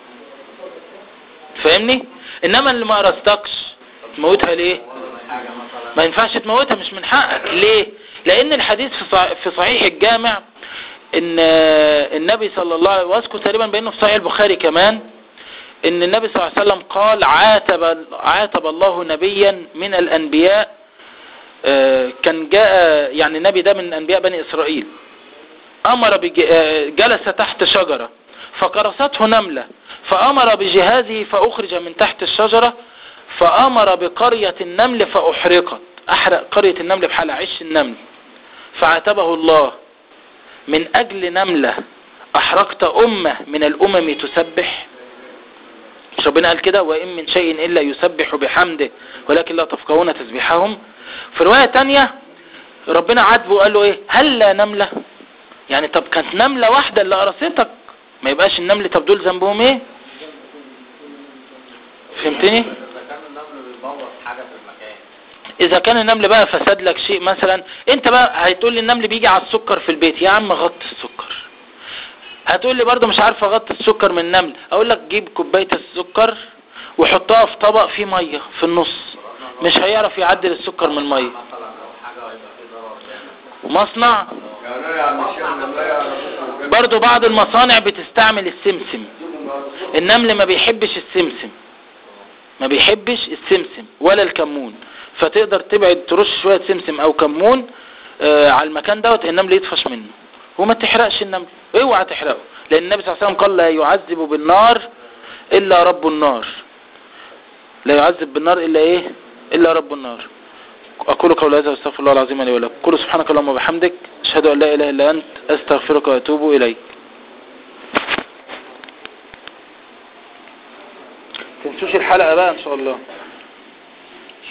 فاهمني انما اللي ما قرصتكش تموتها ليه حاجة مثلا ما ينفعش تموتها مش من حقك ليه لان الحديث في صع- في صحيح الجامع ان آه، النبي صلى الله عليه واذكر تقريبا بانه في صحيح البخاري كمان ان النبي صلى الله عليه وسلم قال عاتب عاتب الله نبيا من الانبياء آه، كان جاء يعني النبي ده من انبياء بني اسرائيل امر بج... آه، جلس تحت شجرة فقرصته نملة فامر بجهازه فاخرج من تحت الشجرة فامر بقرية النمل فاحرقت احرق قرية النمل بحال عش النمل فعاتبه الله من اجل نملة احرقت امة من الامم تسبح مش ربنا قال كده وإن من شيء إلا يسبح بحمده ولكن لا تفقهون تسبيحهم في رواية تانية ربنا عاتبه وقال له إيه هل لا نملة يعني طب كانت نملة واحدة اللي قرصتك ما يبقاش النمل طب دول ذنبهم إيه فهمتني إذا كان النمل بيبوظ حاجة في المكان إذا كان النمل بقى فسد لك شيء مثلا أنت بقى هتقول لي النمل بيجي على السكر في البيت يا عم غطي السكر هتقول لي برضه مش عارف اغطي السكر من النمل اقول لك جيب كوبايه السكر وحطها في طبق فيه ميه في النص مش هيعرف يعدل السكر من الميه مثلا أو حاجة هيبقى فيه ضرر جامد مصنع يعني انا يعني الشيخ لما يعرف برضه بعض المصانع بتستعمل السمسم النمل ما بيحبش السمسم ما بيحبش السمسم ولا الكمون فتقدر تبعد ترش شوية سمسم او كمون آه على المكان دوت النمل يطفش منه وما تحرقش النمل اوعى تحرقه لان النبي صلى الله عليه وسلم قال لا يعذب بالنار الا رب النار لا يعذب بالنار الا ايه الا رب النار أقول قول هذا واستغفر الله العظيم لي ولكم قولوا سبحانك اللهم وبحمدك أشهد أن لا إله إلا أنت أستغفرك وأتوب إليك تنسوش الحلقة بقى إن شاء الله